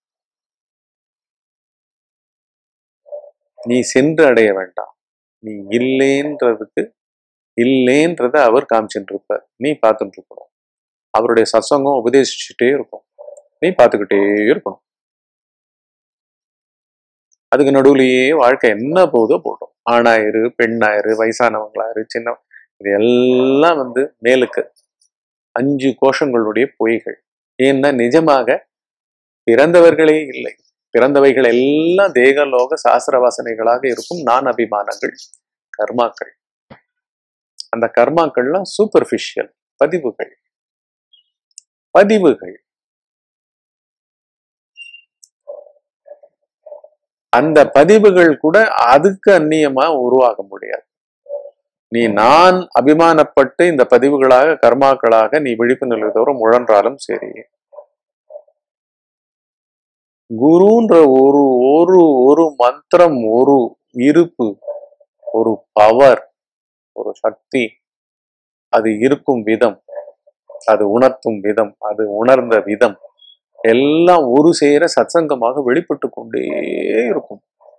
Speaker 1: நீ சென்று அடைய வேண்டாம் நீ இல்லேன்றதுக்கு இல்லேன்றத அவர் காமிச்சுட்டு இருப்பார் நீ பார்த்துட்டு இருக்கணும் அவருடைய சத்சங்கம் உபதேசிச்சுட்டே இருக்கும் நீ பார்த்துக்கிட்டே இருக்கணும் அதுக்கு நடுவுலயே வாழ்க்கை என்ன போதோ போட்டோம் ஆணாயிரு பெண்ணாயிரு வயசானவங்களாயிரு சின்ன இது எல்லாம் வந்து மேலுக்கு அஞ்சு கோஷங்களுடைய பொய்கள் ஏன்னா நிஜமாக பிறந்தவர்களே இல்லை பிறந்தவைகள் எல்லாம் தேகலோக சாஸ்திர வாசனைகளாக இருக்கும் நான் அபிமானங்கள் கர்மாக்கள் அந்த கர்மாக்கள்லாம் சூப்பர்ஃபிஷியல் பதிவுகள் பதிவுகள் அந்த பதிவுகள் கூட அதுக்கு அந்நியமா உருவாக முடியாது நீ நான் அபிமானப்பட்டு இந்த பதிவுகளாக கர்மாக்களாக நீ விழிப்பு நிலை தோறும் முழன்றாலும் சரி குருன்ற ஒரு ஒரு ஒரு மந்திரம் ஒரு இருப்பு ஒரு பவர் ஒரு சக்தி அது இருக்கும் விதம் அது உணர்த்தும் விதம் அது உணர்ந்த விதம் எல்லாம் ஒரு சேர சத்சங்கமாக வெளிப்பட்டு கொண்டே இருக்கும்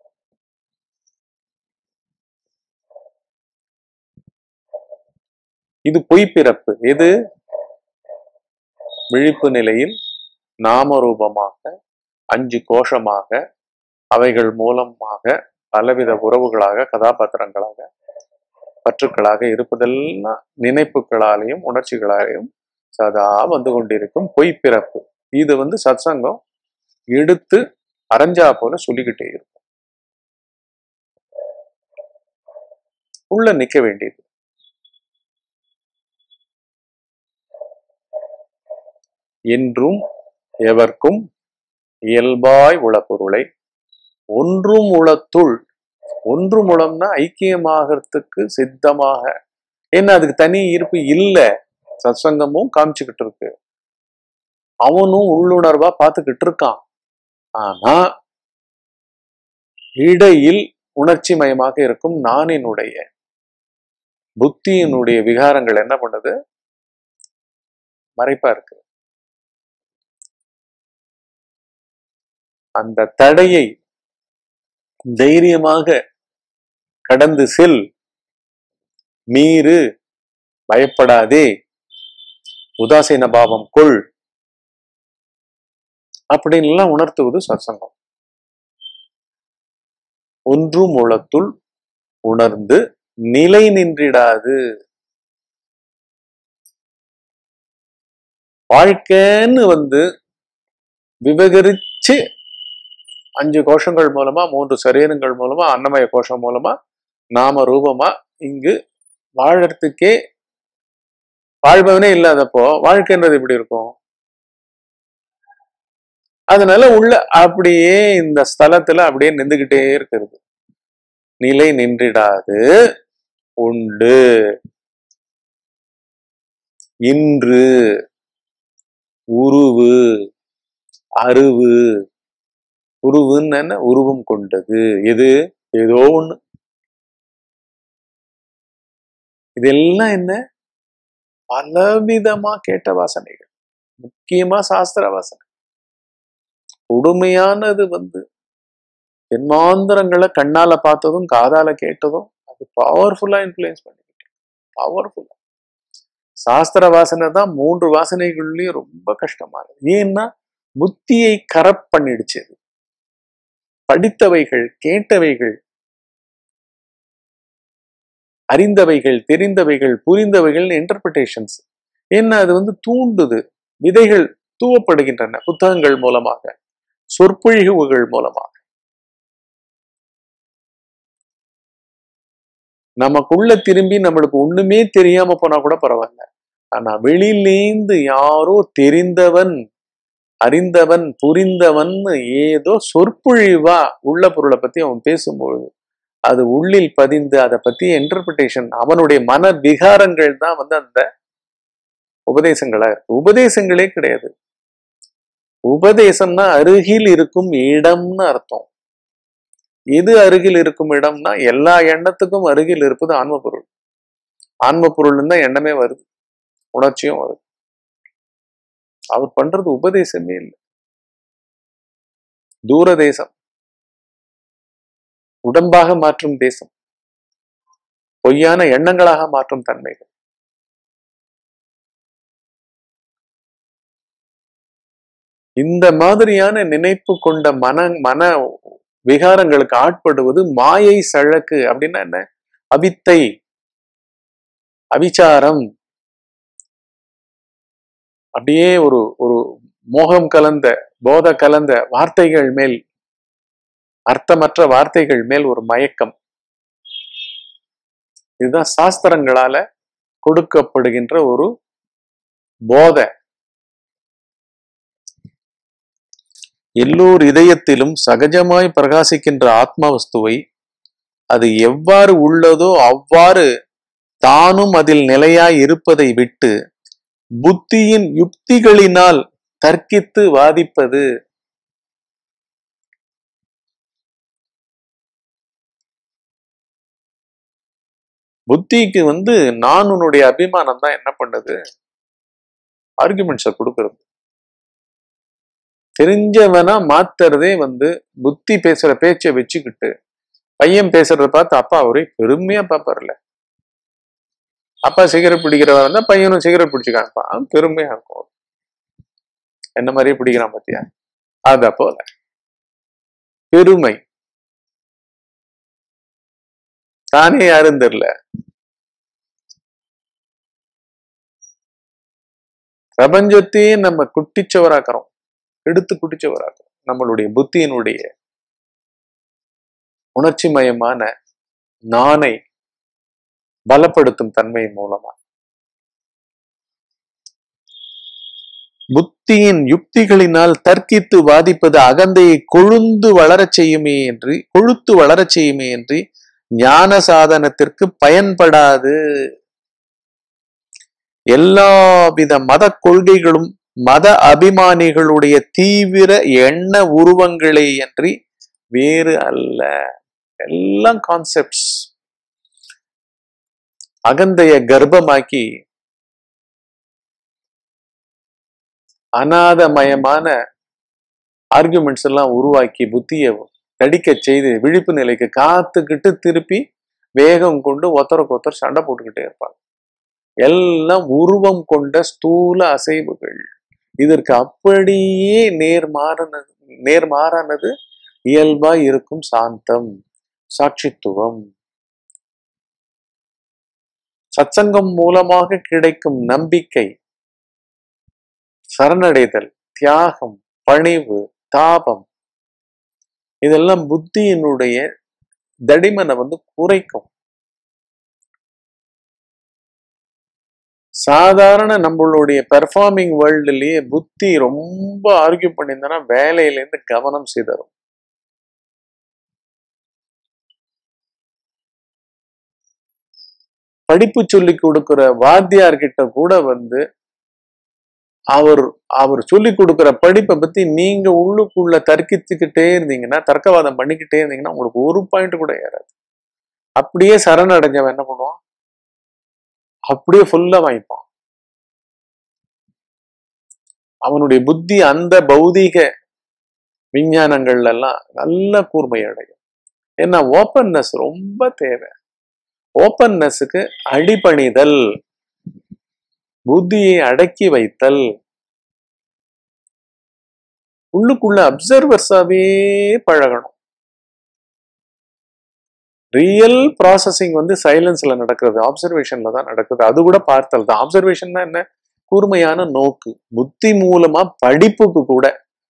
Speaker 1: இது பொய்ப்பிறப்பு எது விழிப்பு நிலையில் நாமரூபமாக அஞ்சு கோஷமாக அவைகள் மூலமாக பலவித உறவுகளாக கதாபாத்திரங்களாக பற்றுக்களாக இருப்பதெல்லாம் நினைப்புகளாலையும் உணர்ச்சிகளாலையும் சதா வந்து கொண்டிருக்கும் பொய்ப்பிறப்பு இது வந்து சத்சங்கம் எடுத்து அரைஞ்சா போல சொல்லிக்கிட்டே இருக்கும் உள்ள நிக்க வேண்டியது என்றும் எவர்க்கும் இயல்பாய் உள பொருளை ஒன்றும் உளத்துள் ஒன்று மூலம்னா ஐக்கியமாகறதுக்கு சித்தமாக ஏன்னா அதுக்கு தனி இருப்பு இல்ல சத்சங்கமும் காமிச்சுக்கிட்டு இருக்கு அவனும் உள்ளுணர்வா பார்த்துக்கிட்டு இருக்கான் ஆனா இடையில் உணர்ச்சி மயமாக இருக்கும் நானினுடைய புத்தியினுடைய விகாரங்கள் என்ன பண்ணுது மறைப்பா இருக்கு அந்த தடையை தைரியமாக கடந்து செல் மீறு பயப்படாதே உதாசீன பாவம் கொள் அப்படின்லாம் உணர்த்துவது சத்சங்கம் ஒன்றும் உளத்துள் உணர்ந்து நிலை நின்றிடாது வாழ்க்கைன்னு வந்து விவகரிச்சு அஞ்சு கோஷங்கள் மூலமா மூன்று சரீரங்கள் மூலமா அன்னமய கோஷம் மூலமா நாம ரூபமா இங்கு வாழறதுக்கே வாழ்பவனே இல்லாதப்போ வாழ்க்கைன்றது எப்படி இருக்கும் அதனால உள்ள அப்படியே இந்த ஸ்தலத்துல அப்படியே நின்றுகிட்டே இருக்கிறது நிலை நின்றிடாது உண்டு இன்று உருவு அருவு உருவுன்னு என்ன உருவம் கொண்டது எது ஏதோ ஒண்ணு இதெல்லாம் என்ன பலவிதமா கேட்ட வாசனைகள் முக்கியமா சாஸ்திர வாசனை கொடுமையானது வந்து ஜென்மாந்திரங்களை கண்ணால பார்த்ததும் காதால கேட்டதும் அது பவர்ஃபுல்லா இன்ஃபுளுயன்ஸ் பண்ணிக்கிட்டு பவர்ஃபுல்லா சாஸ்திர வாசனை தான் மூன்று வாசனைகள்லயும் ரொம்ப கஷ்டமானது ஏன்னா புத்தியை கரப்ட் பண்ணிடுச்சு அது. படித்தவைகள் கேட்டவைகள் அறிந்தவைகள் தெரிந்தவைகள் புரிந்தவைகள் இன்டர்பிரிட்டேஷன்ஸ் ஏன்னா அது வந்து தூண்டுது விதைகள் தூவப்படுகின்றன புத்தகங்கள் மூலமாக சொற்பொழிவுகள் மூலமாக நமக்குள்ள திரும்பி நம்மளுக்கு ஒண்ணுமே தெரியாம போனா கூட பரவாயில்ல ஆனா வெளியிலேந்து யாரோ தெரிந்தவன் அறிந்தவன் புரிந்தவன் ஏதோ சொற்பொழிவா உள்ள பொருளை பத்தி அவன் பேசும்பொழுது அது உள்ளில் பதிந்து அதை பத்தி இன்டர்பிரிட்டேஷன் அவனுடைய மன விகாரங்கள் தான் வந்து அந்த உபதேசங்களா இருக்கு உபதேசங்களே கிடையாது உபதேசம்னா அருகில் இருக்கும் இடம்னு அர்த்தம் எது அருகில் இருக்கும் இடம்னா எல்லா எண்ணத்துக்கும் அருகில் இருப்பது ஆன்ம பொருள் ஆன்ம பொருள் தான் எண்ணமே வருது உணர்ச்சியும் வருது அவர் பண்றது உபதேசமே இல்லை தூர தேசம் உடம்பாக மாற்றும் தேசம் பொய்யான எண்ணங்களாக மாற்றும் தன்மைகள் இந்த மாதிரியான நினைப்பு கொண்ட மன மன விகாரங்களுக்கு ஆட்படுவது மாயை சழக்கு அப்படின்னா என்ன அவித்தை அவிச்சாரம் அப்படியே ஒரு ஒரு மோகம் கலந்த போத கலந்த வார்த்தைகள் மேல் அர்த்தமற்ற வார்த்தைகள் மேல் ஒரு மயக்கம் இதுதான் சாஸ்திரங்களால கொடுக்கப்படுகின்ற ஒரு போதை எல்லோர் இதயத்திலும் சகஜமாய் பிரகாசிக்கின்ற ஆத்ம வஸ்துவை அது எவ்வாறு உள்ளதோ அவ்வாறு தானும் அதில் நிலையாய் இருப்பதை விட்டு புத்தியின் யுக்திகளினால் தர்க்கித்து வாதிப்பது புத்திக்கு வந்து நான் உன்னுடைய அபிமானம் தான் என்ன பண்ணுது ஆர்குமெண்ட்ஸை கொடுக்கறது தெரிஞ்சவனா மாத்துறதே வந்து புத்தி பேசுற பேச்சை வச்சுக்கிட்டு பையன் பேசுறத பார்த்து அப்பா அவரே பெருமையா பார்ப்பார்ல அப்பா சிகரெட் பிடிக்கிறவா இருந்தா பையனும் சிகரெட் பிடிச்சுக்கான்ப்பா அவன் பெருமையா இருக்கும் என்ன மாதிரியே பிடிக்கிறான் பாத்தியா அத போல பெருமை தானே யாரும் தெரியல பிரபஞ்சத்தையே நம்ம குட்டிச்சவராக்குறோம் எடுத்து குட்டிச்சவராக்குறோம் நம்மளுடைய புத்தியினுடைய உணர்ச்சி மயமான நானை பலப்படுத்தும் தன்மை மூலமா புத்தியின் யுக்திகளினால் தர்க்கித்து வாதிப்பது அகந்தையை கொழுந்து வளரச் செய்யுமே என்று கொழுத்து வளரச் செய்யுமே என்று ஞான சாதனத்திற்கு பயன்படாது எல்லாவித மத கொள்கைகளும் மத அபிமானிகளுடைய தீவிர எண்ண உருவங்களே அன்றி வேறு அல்ல எல்லாம் கான்செப்ட்ஸ் அகந்தைய கர்ப்பமாக்கி அநாதமயமான ஆர்குமெண்ட்ஸ் எல்லாம் உருவாக்கி புத்தியை தடிக்க செய்து விழிப்பு நிலைக்கு காத்துக்கிட்டு திருப்பி வேகம் கொண்டு ஒருத்தருக்கு ஒருத்தர் சண்டை போட்டுக்கிட்டே இருப்பாங்க எல்லாம் உருவம் கொண்ட ஸ்தூல அசைவுகள் இதற்கு அப்படியே நேர்மாறானது நேர்மாறானது இயல்பா இருக்கும் சாந்தம் சாட்சித்துவம் சத்சங்கம் மூலமாக கிடைக்கும் நம்பிக்கை சரணடைதல் தியாகம் பணிவு தாபம் இதெல்லாம் புத்தியினுடைய தடிமனை வந்து குறைக்கும் சாதாரண நம்மளுடைய பெர்ஃபார்மிங் வேர்ல்டுலயே புத்தி ரொம்ப ஆர்கியூ பண்ணியிருந்தனா வேலையில இருந்து கவனம் சிதறும் படிப்பு சொல்லி கொடுக்கிற வாத்தியார்கிட்ட கூட வந்து அவர் அவர் சொல்லி கொடுக்கிற படிப்பை பத்தி நீங்க உள்ளுக்குள்ள தர்க்கிச்சுக்கிட்டே இருந்தீங்கன்னா தர்க்கவாதம் பண்ணிக்கிட்டே இருந்தீங்கன்னா உங்களுக்கு ஒரு பாயிண்ட் கூட ஏறாது அப்படியே சரணடைஞ்சவன் என்ன பண்ணுவான் அப்படியே ஃபுல்லா வாங்கிப்பான் அவனுடைய புத்தி அந்த பௌதீக விஞ்ஞானங்கள்ல எல்லாம் நல்ல கூர்மை அடையும் ஏன்னா ஓப்பன்னஸ் ரொம்ப தேவை ஓப்பன்னஸுக்கு அடிபணிதல் புத்தியை அடக்கி வைத்தல் உள்ளுக்குள்ள அப்சர்வர்ஸாவே பழகணும் ரியல் ப்ராசஸிங் வந்து சைலன்ஸ்ல நடக்கிறது ஆப்சர்வேஷன்ல தான் நடக்குது அது கூட பார்த்தல் தான் ஆப்சர்வேஷன்னா என்ன கூர்மையான நோக்கு புத்தி மூலமா படிப்புக்கு கூட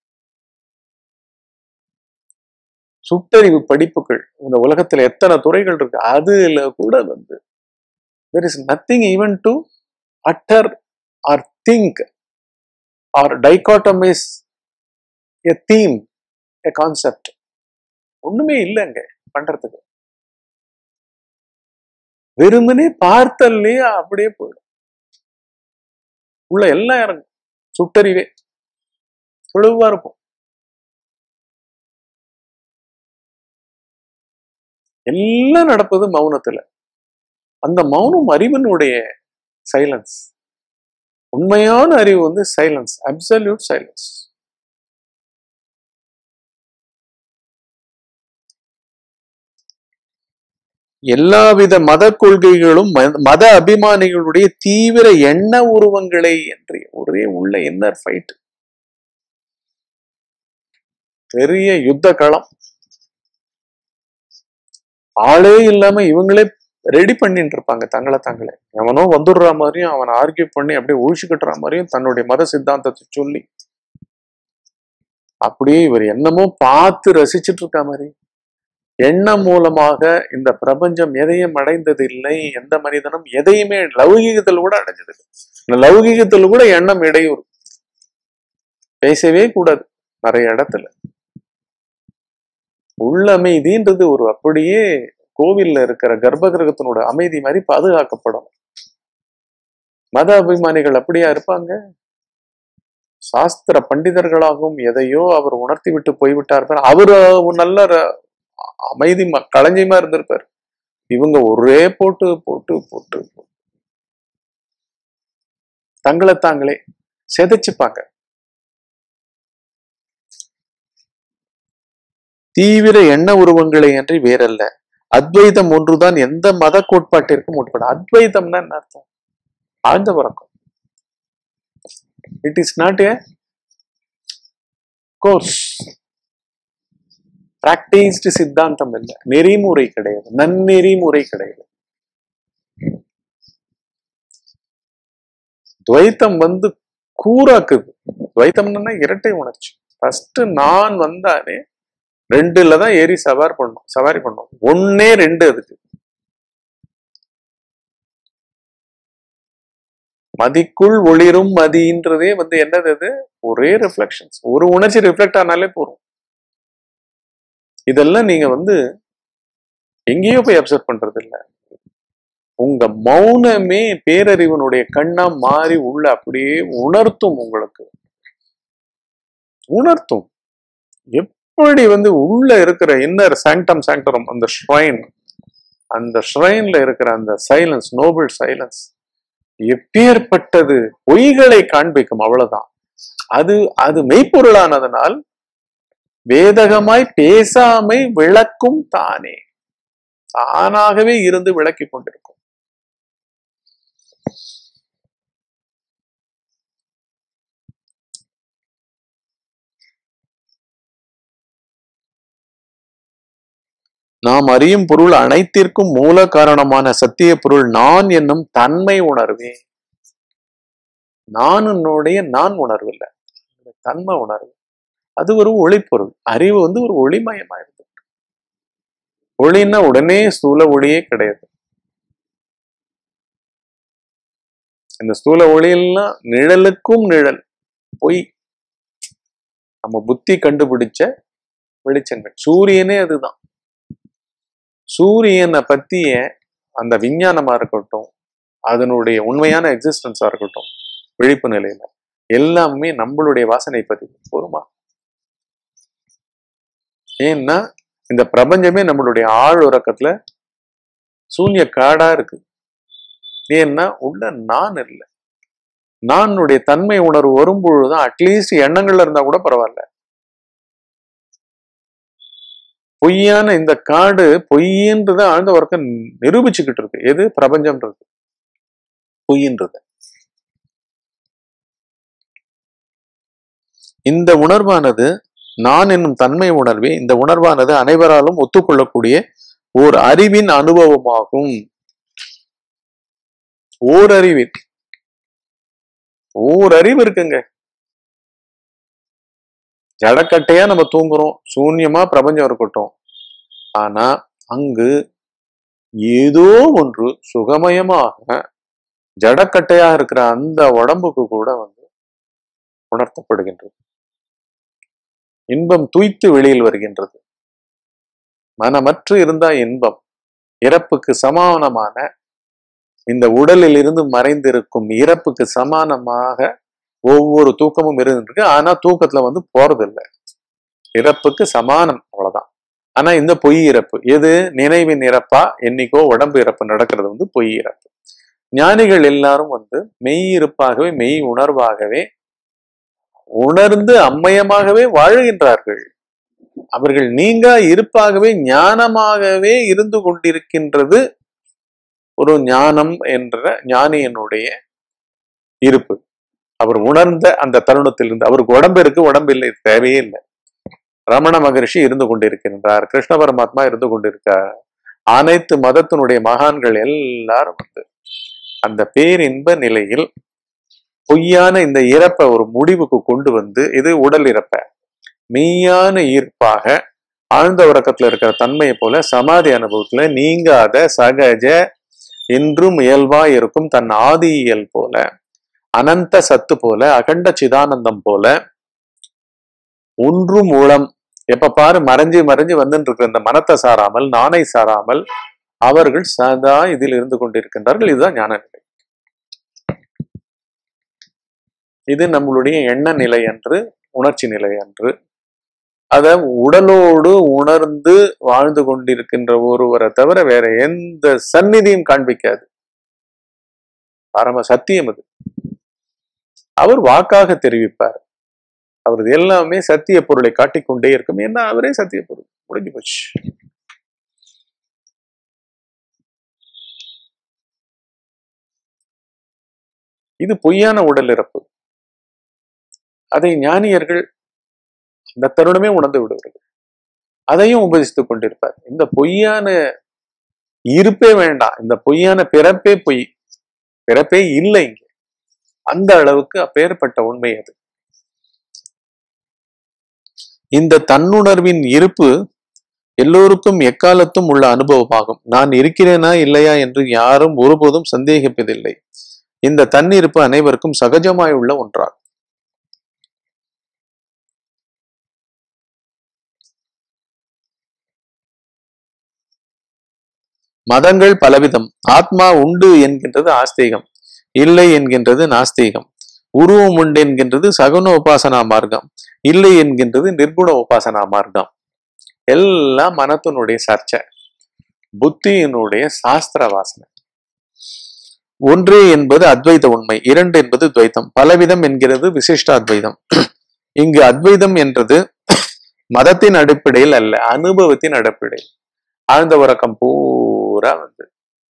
Speaker 1: சுட்டறிவு படிப்புகள் இந்த உலகத்துல எத்தனை துறைகள் இருக்கு அதுல கூட வந்து there is nothing even to utter or think or dichotomise a theme a concept ஒண்ணுமே இல்லைங்க பண்றதுக்கு வெறுமனே பார்த்தல்லையே அப்படியே போயிடும் உள்ள எல்லாம் இறங்கும் சுட்டறிவே தெளிவா இருக்கும் எல்லாம் நடப்பது மௌனத்துல அந்த மௌனம் அறிவினுடைய சைலன்ஸ் உண்மையான அறிவு வந்து சைலன்ஸ் அப்சல்யூட் சைலன்ஸ் எல்லாவித மத கொள்கைகளும் மத அபிமானிகளுடைய தீவிர எண்ண உருவங்களை என்று ஒரே உள்ள இன்னர் ஃபைட் பெரிய யுத்த களம் ஆளே இல்லாம இவங்களே ரெடி பண்ணிட்டு இருப்பாங்க தங்களை தாங்களே எவனோ வந்துடுற மாதிரியும் அவனை ஆர்கியூ பண்ணி அப்படியே ஒழிச்சு கட்டுற மாதிரியும் தன்னுடைய மத சித்தாந்தத்தை சொல்லி அப்படியே இவர் என்னமோ பார்த்து ரசிச்சுட்டு இருக்க மாதிரி எண்ணம் மூலமாக இந்த பிரபஞ்சம் எதையும் அடைந்தது இல்லை எந்த மனிதனும் எதையுமே லௌகீகத்தில் கூட அடைஞ்சது இந்த லௌகீகத்தில் கூட எண்ணம் இடையூறு பேசவே கூடாது நிறைய இடத்துல உள்ள அமைதின்றது ஒரு அப்படியே கோவில்ல இருக்கிற கர்ப்ப கிரகத்தினோட அமைதி மாதிரி பாதுகாக்கப்படும் மத அபிமானிகள் அப்படியா இருப்பாங்க சாஸ்திர பண்டிதர்களாகவும் எதையோ அவர் உணர்த்தி விட்டு போய்விட்டார் அவர் நல்ல அமைதி களஞ்சியமா இருந்திருப்பார் இவங்க ஒரே போட்டு போட்டு போட்டு தங்களை தாங்களே செதைச்சுப்பாங்க தீவிர எண்ண உருவங்களை அன்றி வேறல்ல அத்வைதம் ஒன்றுதான் எந்த மத கோட்பாட்டிற்கும் உட்பட அத்வைதம்னா என்ன அர்த்தம் ஆழ்ந்த உறக்கம் it is not a course practised சித்தாந்தம் இல்லை நெறிமுறை கிடையாது நன்னெறிமுறை கிடையாது துவைத்தம் வந்து கூறாக்குது துவைத்தம்னா இரட்டை உணர்ச்சி ஃபர்ஸ்ட் நான் வந்தானே ரெண்டுல தான் ஏறி சவார் பண்ணும் சவாரி பண்ணும் ஒன்னே ரெண்டு அதுக்கு மதிக்குள் ஒளிரும் மதின்றதே வந்து என்னது அது ஒரே ரிஃப்ளெக்ஷன்ஸ் ஒரு உணர்ச்சி ரிஃப்ளெக்ட் ஆனாலே போதும் இதெல்லாம் நீங்க வந்து எங்கேயோ போய் அப்சர்வ் பண்றது இல்ல உங்க மௌனமே பேரறிவனுடைய கண்ணா மாறி உள்ள அப்படியே உணர்த்தும் உங்களுக்கு உணர்த்தும் எப்படி வந்து உள்ள இருக்கிற இன்னர் சாங்டம் சாங்டரம் அந்த ஷ்ரைன் அந்த ஷ்ரைன்ல இருக்கிற அந்த சைலன்ஸ் நோபல் சைலன்ஸ் எப்பேற்பட்டது பொய்களை காண்பிக்கும் அவ்வளவுதான் அது அது மெய்ப்பொருளானதனால் வேதகமாய் பேசாமை விளக்கும் தானே தானாகவே இருந்து விளக்கி கொண்டிருக்கும் நாம் அறியும் பொருள் அனைத்திற்கும் மூல காரணமான சத்திய பொருள் நான் என்னும் தன்மை உணர்வே நானுடைய நான் உணர்வு இல்லை தன்மை உணர்வு அது ஒரு ஒளிப்பொருள் அறிவு வந்து ஒரு ஒளிமயமா இருக்கு ஒளின்னா உடனே ஸ்தூல ஒளியே கிடையாது இந்த ஸ்தூல ஒளியெல்லாம் நிழலுக்கும் நிழல் பொய் நம்ம புத்தி கண்டுபிடிச்ச வெளிச்சங்கள் சூரியனே அதுதான் சூரியனை பத்திய அந்த விஞ்ஞானமா இருக்கட்டும் அதனுடைய உண்மையான எக்ஸிஸ்டன்ஸா இருக்கட்டும் விழிப்பு நிலையில எல்லாமே நம்மளுடைய வாசனை பதிவு போருமா ஏன்னா இந்த பிரபஞ்சமே நம்மளுடைய ஆழ் உறக்கத்துல சூன்ய காடா இருக்கு ஏன்னா உள்ள நான் இல்லை நானுடைய தன்மை உணர்வு வரும்பொழுதுதான் அட்லீஸ்ட் எண்ணங்கள்ல இருந்தா கூட பரவாயில்ல பொய்யான இந்த காடு பொய்ன்றது ஆழ்ந்த உறக்கம் நிரூபிச்சுக்கிட்டு இருக்கு எது பிரபஞ்சம்ன்றது பொய்ன்றது இந்த உணர்வானது நான் என்னும் தன்மை உணர்வே இந்த உணர்வானது அனைவராலும் ஒத்துக்கொள்ளக்கூடிய ஓர் அறிவின் அனுபவமாகும் ஓர் அறிவின் ஓர் அறிவு இருக்குங்க ஜடக்கட்டையா நம்ம தூங்குறோம் சூன்யமா பிரபஞ்சம் இருக்கட்டும் ஆனா அங்கு ஏதோ ஒன்று சுகமயமாக ஜடக்கட்டையா இருக்கிற அந்த உடம்புக்கு கூட வந்து உணர்த்தப்படுகின்றது இன்பம் துய்த்து வெளியில் வருகின்றது மனமற்று இருந்தா இன்பம் இறப்புக்கு சமானமான இந்த உடலில் இருந்து மறைந்திருக்கும் இறப்புக்கு சமானமாக ஒவ்வொரு தூக்கமும் இருந்துருக்கு ஆனா தூக்கத்துல வந்து போறது இல்லை இறப்புக்கு சமானம் அவ்வளவுதான் ஆனா இந்த பொய் இறப்பு எது நினைவின் இறப்பா என்னைக்கோ உடம்பு இறப்பு நடக்கிறது வந்து பொய் இறப்பு ஞானிகள் எல்லாரும் வந்து மெய் இருப்பாகவே மெய் உணர்வாகவே உணர்ந்து அம்மயமாகவே வாழுகின்றார்கள் அவர்கள் நீங்க இருப்பாகவே ஞானமாகவே இருந்து கொண்டிருக்கின்றது ஒரு ஞானம் என்ற ஞானியனுடைய இருப்பு அவர் உணர்ந்த அந்த தருணத்திலிருந்து அவருக்கு உடம்பு இருக்கு உடம்பு இல்லை தேவையே இல்லை ரமண மகரிஷி இருந்து கொண்டிருக்கின்றார் கிருஷ்ண பரமாத்மா இருந்து கொண்டிருக்கார் அனைத்து மதத்தினுடைய மகான்கள் எல்லாரும் வந்து அந்த பேரின்ப நிலையில் பொய்யான இந்த இறப்பை ஒரு முடிவுக்கு கொண்டு வந்து இது உடல் இறப்ப மெய்யான ஈர்ப்பாக ஆழ்ந்த உறக்கத்துல இருக்கிற தன்மையை போல சமாதி அனுபவத்துல நீங்காத சகஜ என்றும் இயல்பா இருக்கும் தன் ஆதி இயல் போல அனந்த சத்து போல அகண்ட சிதானந்தம் போல ஒன்றும் உளம் எப்ப பாரு மறைஞ்சு மறைஞ்சு வந்துட்டு இருக்கிற இந்த மனத்தை சாராமல் நானை சாராமல் அவர்கள் சதா இதில் இருந்து கொண்டிருக்கின்றார்கள் இதுதான் ஞான நிலை இது நம்மளுடைய எண்ண நிலை அன்று உணர்ச்சி நிலை அன்று அத உடலோடு உணர்ந்து வாழ்ந்து கொண்டிருக்கின்ற ஒருவரை தவிர வேற எந்த சந்நிதியும் காண்பிக்காது பரம சத்தியம் அது அவர் வாக்காக தெரிவிப்பார் அவரது எல்லாமே சத்திய பொருளை காட்டிக்கொண்டே இருக்கும் ஏன்னா அவரே சத்திய பொருள் முடிஞ்சு போச்சு இது பொய்யான உடல் இறப்பு அதை ஞானியர்கள் அந்த தருணமே உணர்ந்து விடுவார்கள் அதையும் உபதேசித்துக் கொண்டிருப்பார் இந்த பொய்யான இருப்பே வேண்டாம் இந்த பொய்யான பிறப்பே பொய் பிறப்பே இல்லை இங்க அந்த அளவுக்கு அப்பேற்பட்ட உண்மை அது இந்த தன்னுணர்வின் இருப்பு எல்லோருக்கும் எக்காலத்தும் உள்ள அனுபவமாகும் நான் இருக்கிறேனா இல்லையா என்று யாரும் ஒருபோதும் சந்தேகிப்பதில்லை இந்த தன்னிருப்பு அனைவருக்கும் சகஜமாய் உள்ள ஒன்றாகும் மதங்கள் பலவிதம் ஆத்மா உண்டு என்கின்றது ஆஸ்தீகம் இல்லை என்கின்றது நாஸ்தீகம் உருவம் உண்டு என்கின்றது சகுன உபாசனா மார்க்கம் இல்லை என்கின்றது நிர்குண உபாசனா மார்க்கம் எல்லாம் மனத்தினுடைய சர்ச்சை புத்தியினுடைய சாஸ்திர வாசனை ஒன்று என்பது அத்வைத உண்மை இரண்டு என்பது துவைத்தம் பலவிதம் என்கிறது விசிஷ்ட அத்வைதம் இங்கு அத்வைதம் என்றது மதத்தின் அடிப்படையில் அல்ல அனுபவத்தின் அடிப்படையில் ஆழ்ந்த உறக்கம் பூரா வந்து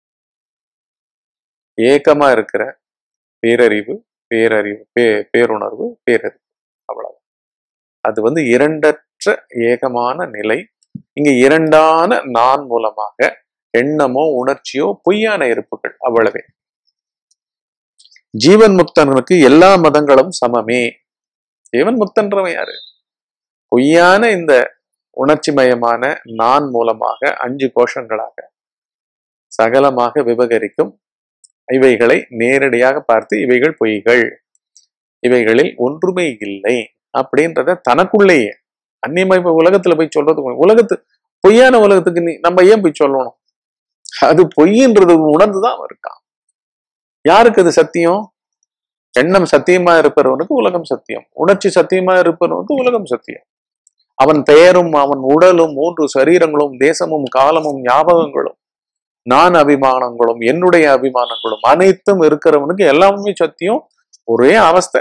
Speaker 1: ஏக்கமா இருக்கிற பேரறிவு பேரறிவு பே பேருணர்வு பேரறிவு அவ்வளவு அது வந்து இரண்டற்ற ஏகமான நிலை இங்க இரண்டான நான் மூலமாக எண்ணமோ உணர்ச்சியோ பொய்யான இருப்புகள் அவ்வளவே ஜீவன் முக்தனுக்கு எல்லா மதங்களும் சமமே ஜீவன் முக்தன்றவன் யாரு பொய்யான இந்த உணர்ச்சிமயமான நான் மூலமாக அஞ்சு கோஷங்களாக சகலமாக விபகரிக்கும் இவைகளை நேரடியாக பார்த்து இவைகள் பொய்கள் இவைகளில் ஒன்றுமே இல்லை அப்படின்றத தனக்குள்ளேயே அந்நியமய உலகத்துல போய் சொல்றது உலகத்து பொய்யான உலகத்துக்கு நீ நம்ம ஏன் போய் சொல்லணும் அது பொய்ன்றது உணர்ந்துதான் இருக்கான் யாருக்கு அது சத்தியம் எண்ணம் சத்தியமா இருப்பவனுக்கு உலகம் சத்தியம் உணர்ச்சி சத்தியமா இருப்பவனுக்கு உலகம் சத்தியம் அவன் பெயரும் அவன் உடலும் மூன்று சரீரங்களும் தேசமும் காலமும் ஞாபகங்களும் நான் அபிமானங்களும் என்னுடைய அபிமானங்களும் அனைத்தும் இருக்கிறவனுக்கு எல்லாமே சத்தியம் ஒரே அவஸ்தை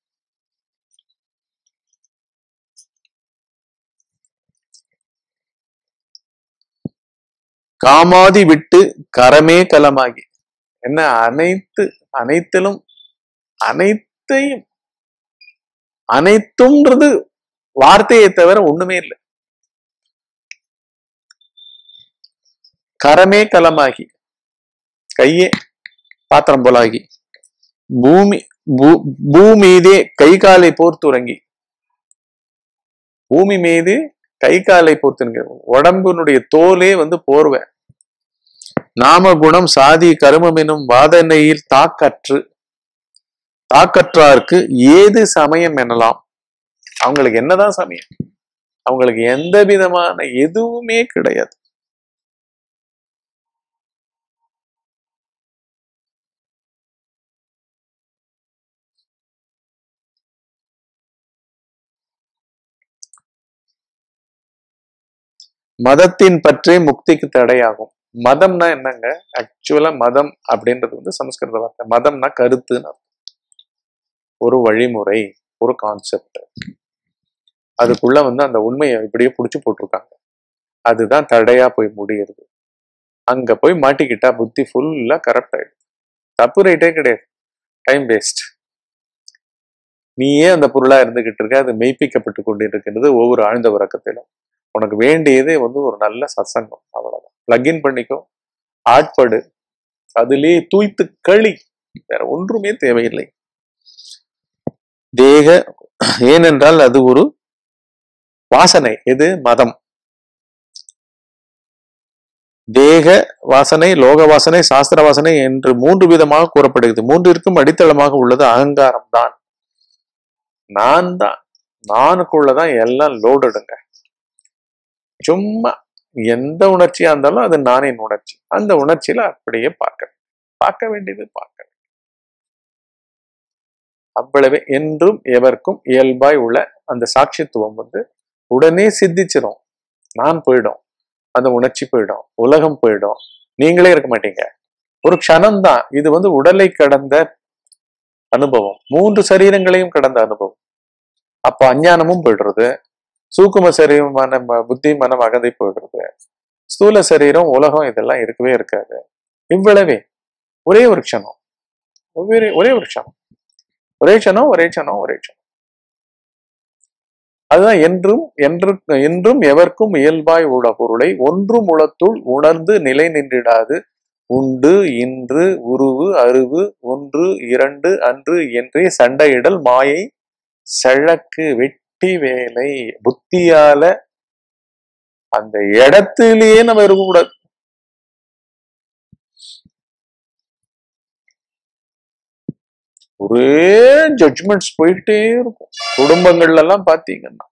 Speaker 1: காமாதி விட்டு கரமே கலமாகி என்ன அனைத்து அனைத்திலும் அனைத்தையும் அனைத்தும்ன்றது வார்த்தையை தவிர ஒண்ணுமே இல்லை கரமே கலமாகி கையே பாத்திரம் போலாகி பூமி பூமீதே கை காலை போர்த்துறங்கி பூமி மீது கை காலை போர்த்துங்க உடம்பினுடைய தோலே வந்து போர்வை நாம குணம் சாதி கருமம் எனும் வாதனையில் தாக்கற்று தாக்கற்றாருக்கு ஏது சமயம் எனலாம் அவங்களுக்கு என்னதான் சமயம் அவங்களுக்கு எந்த விதமான எதுவுமே கிடையாது மதத்தின் பற்றே முக்திக்கு தடையாகும் மதம்னா என்னங்க ஆக்சுவலா மதம் அப்படின்றது வந்து சமஸ்கிருத வார்த்தை மதம்னா கருத்துன்னு ஒரு வழிமுறை ஒரு கான்செப்ட் அதுக்குள்ள வந்து அந்த உண்மையை இப்படியே புடிச்சு போட்டிருக்காங்க அதுதான் தடையா போய் முடியுது அங்க போய் மாட்டிக்கிட்டா புத்தி ஃபுல்லா கரெக்ட் ஆயிடுது தப்பு ரைட்டே கிடையாது டைம் வேஸ்ட் நீயே அந்த பொருளா இருந்துகிட்டு இருக்க அது மெய்ப்பிக்கப்பட்டு கொண்டிருக்கின்றது ஒவ்வொரு ஆழ்ந்த உறக்கத்திலும் உனக்கு வேண்டியதே வந்து ஒரு நல்ல சத்சங்கம் அவ்வளவுதான் பிளக்இன் பண்ணிக்கோ ஆட்படு அதிலே தூய்த்து களி வேற ஒன்றுமே தேவையில்லை தேக ஏனென்றால் அது ஒரு வாசனை எது மதம் தேக வாசனை லோக வாசனை சாஸ்திர வாசனை என்று மூன்று விதமாக கூறப்படுகிறது மூன்றிற்கும் அடித்தளமாக உள்ளது அகங்காரம் தான் நான் தான் நானுக்குள்ளதான் எல்லாம் லோடுடுங்க சும்மா எந்த உணர்ச்சியா இருந்தாலும் அது நானின் உணர்ச்சி அந்த உணர்ச்சியில அப்படியே பார்க்க பார்க்க வேண்டியது பார்க்க அவ்வளவே என்றும் எவருக்கும் இயல்பாய் உள்ள அந்த சாட்சித்துவம் வந்து உடனே சித்திச்சிரும் நான் போயிடும் அந்த உணர்ச்சி போயிடும் உலகம் போயிடும் நீங்களே இருக்க மாட்டீங்க ஒரு க்ஷணம்தான் இது வந்து உடலை கடந்த அனுபவம் மூன்று சரீரங்களையும் கடந்த அனுபவம் அப்ப அஞ்ஞானமும் போயிடுறது சூக்கும சரீரம் மனம் புத்தி மனம் அகதை போயிடுறது ஸ்தூல சரீரம் உலகம் இதெல்லாம் இருக்கவே இருக்காது இவ்வளவே ஒரே ஒரு க்ஷணம் ஒரே ஒரே ஒரு க்ஷணம் ஒரே க்ஷணம் ஒரே க்ஷணம் ஒரே க்ஷணம் அதுதான் என்றும் என்று என்றும் எவர்க்கும் இயல்பாய் உள்ள பொருளை ஒன்றும் உளத்துள் உணர்ந்து நிலை நின்றிடாது உண்டு இன்று உருவு அருவு ஒன்று இரண்டு அன்று என்றே சண்டையிடல் மாயை செழக்கு வெட்டி வேலை புத்தியால அந்த இடத்திலேயே நம்ம இருக்கக்கூடாது ஒரே ஜட்ஜ்மெண்ட்ஸ் போயிட்டே இருக்கும் குடும்பங்கள்ல எல்லாம் பாத்தீங்கன்னா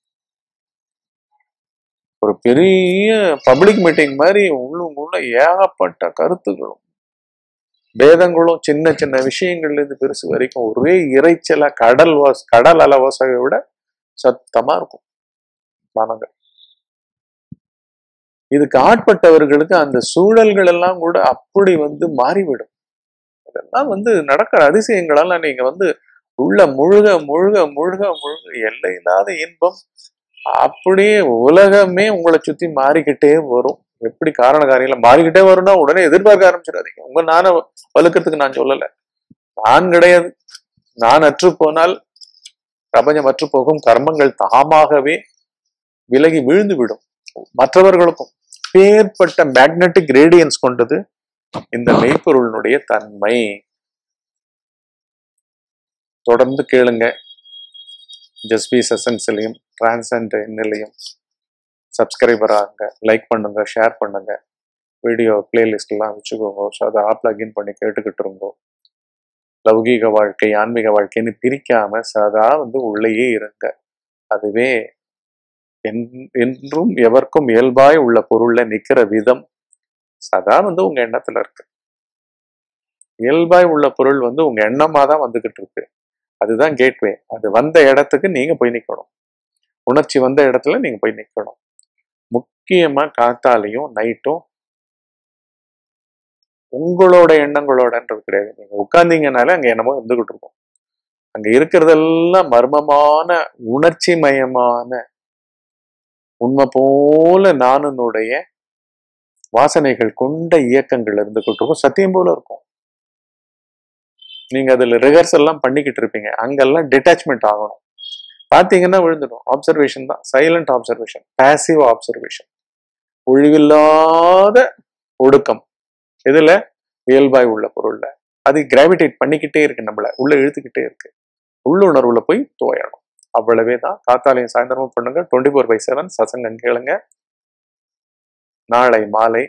Speaker 1: ஒரு பெரிய பப்ளிக் மீட்டிங் மாதிரி உள்ளுக்குள்ள ஏகப்பட்ட கருத்துக்களும் வேதங்களும் சின்ன சின்ன விஷயங்கள்ல இருந்து பெருசு வரைக்கும் ஒரே இறைச்சலா கடல் வாஸ் கடல் அலவாசகை விட சத்தமா இருக்கும் மனங்கள் இதுக்கு ஆட்பட்டவர்களுக்கு அந்த சூழல்கள் எல்லாம் கூட அப்படி வந்து மாறிவிடும் இதெல்லாம் வந்து நடக்கிற அதிசயங்களெல்லாம் நீங்க வந்து உள்ள முழுக முழுக முழுக முழுக எல்லை இல்லாத இன்பம் அப்படியே உலகமே உங்களை சுத்தி மாறிக்கிட்டே வரும் எப்படி காரண காரியங்கள மாறிக்கிட்டே வரும்னா உடனே எதிர்பார்க்க ஆரம்பிச்சிடாதீங்க உங்க நானை வலுக்கிறதுக்கு நான் சொல்லல நான் கிடையாது நான் அற்று போனால் பிரபஞ்சம் அற்று போகும் கர்மங்கள் தாமாகவே விலகி விழுந்து விடும் மற்றவர்களுக்கும் பேர்பட்ட மேக்னெட்டிக் ரேடியன்ஸ் கொண்டது இந்த மெய்ப்பொருளினுடைய தன்மை தொடர்ந்து கேளுங்க ஜஸ்பி செசன்ஸ்லையும் டிரான்சன்ட் எண்ணிலையும் சப்ஸ்கிரைபர் ஆகுங்க லைக் பண்ணுங்க ஷேர் பண்ணுங்க வீடியோ பிளேலிஸ்ட்லாம் வச்சுக்கோங்க ஸோ அதை ஆப் லாகின் பண்ணி கேட்டுக்கிட்டு இருங்கோ லௌகீக வாழ்க்கை ஆன்மீக வாழ்க்கைன்னு பிரிக்காம சதா வந்து உள்ளேயே இருங்க அதுவே என்- என்றும் எவர்க்கும் இயல்பாய் உள்ள பொருள்ல நிக்கிற விதம் சதா வந்து உங்க எண்ணத்துல இருக்கு இயல்பாய் உள்ள பொருள் வந்து உங்க எண்ணமா தான் வந்துகிட்டு இருக்கு அதுதான் கேட்வே அது வந்த இடத்துக்கு நீங்க போய் நிக்கணும் உணர்ச்சி வந்த இடத்துல நீங்க போய் நிக்கணும் முக்கியமா காத்தாலையும் நைட்டும் உங்களோட எண்ணங்களோடன்றது கிடையாது நீங்க உட்கார்ந்தீங்கனாலே அங்க என்னமோ இருந்துகிட்டு இருக்கும் அங்க இருக்கிறதெல்லாம் மர்மமான உணர்ச்சி மயமான உண்மை போல நானுனுடைய வாசனைகள் கொண்ட இயக்கங்கள் இருந்துகிட்டு இருக்கும் சத்தியம் போல இருக்கும் நீங்க அதுல ரிஹர்சல் எல்லாம் பண்ணிக்கிட்டு இருப்பீங்க அங்கெல்லாம் டிட்டாச்மெண்ட் ஆகணும் பாத்தீங்கன்னா விழுந்துடும் ஆப்சர்வேஷன் தான் சைலண்ட் ஆப்சர்வேஷன் பாசிவ் ஆப்சர்வேஷன் ஒழிவில்லாத ஒடுக்கம் இதுல இயல்பாய் உள்ள பொருள்ல அது கிராவிடேட் பண்ணிக்கிட்டே இருக்கு நம்மள உள்ள இழுத்துக்கிட்டே இருக்கு உள்ளுணர்வுல போய் தோயணும் அவ்வளவே தான் காத்தாலையும் சாயந்தரமும் பண்ணுங்க டுவெண்ட்டி ஃபோர் பை செவன் சசங்கம் கேளுங்க நாளை மாலை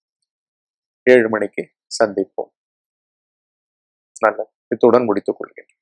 Speaker 1: ஏழு மணிக்கு சந்திப்போம் நல்லது இத்துடன் முடித்துக் கொள்கிறேன்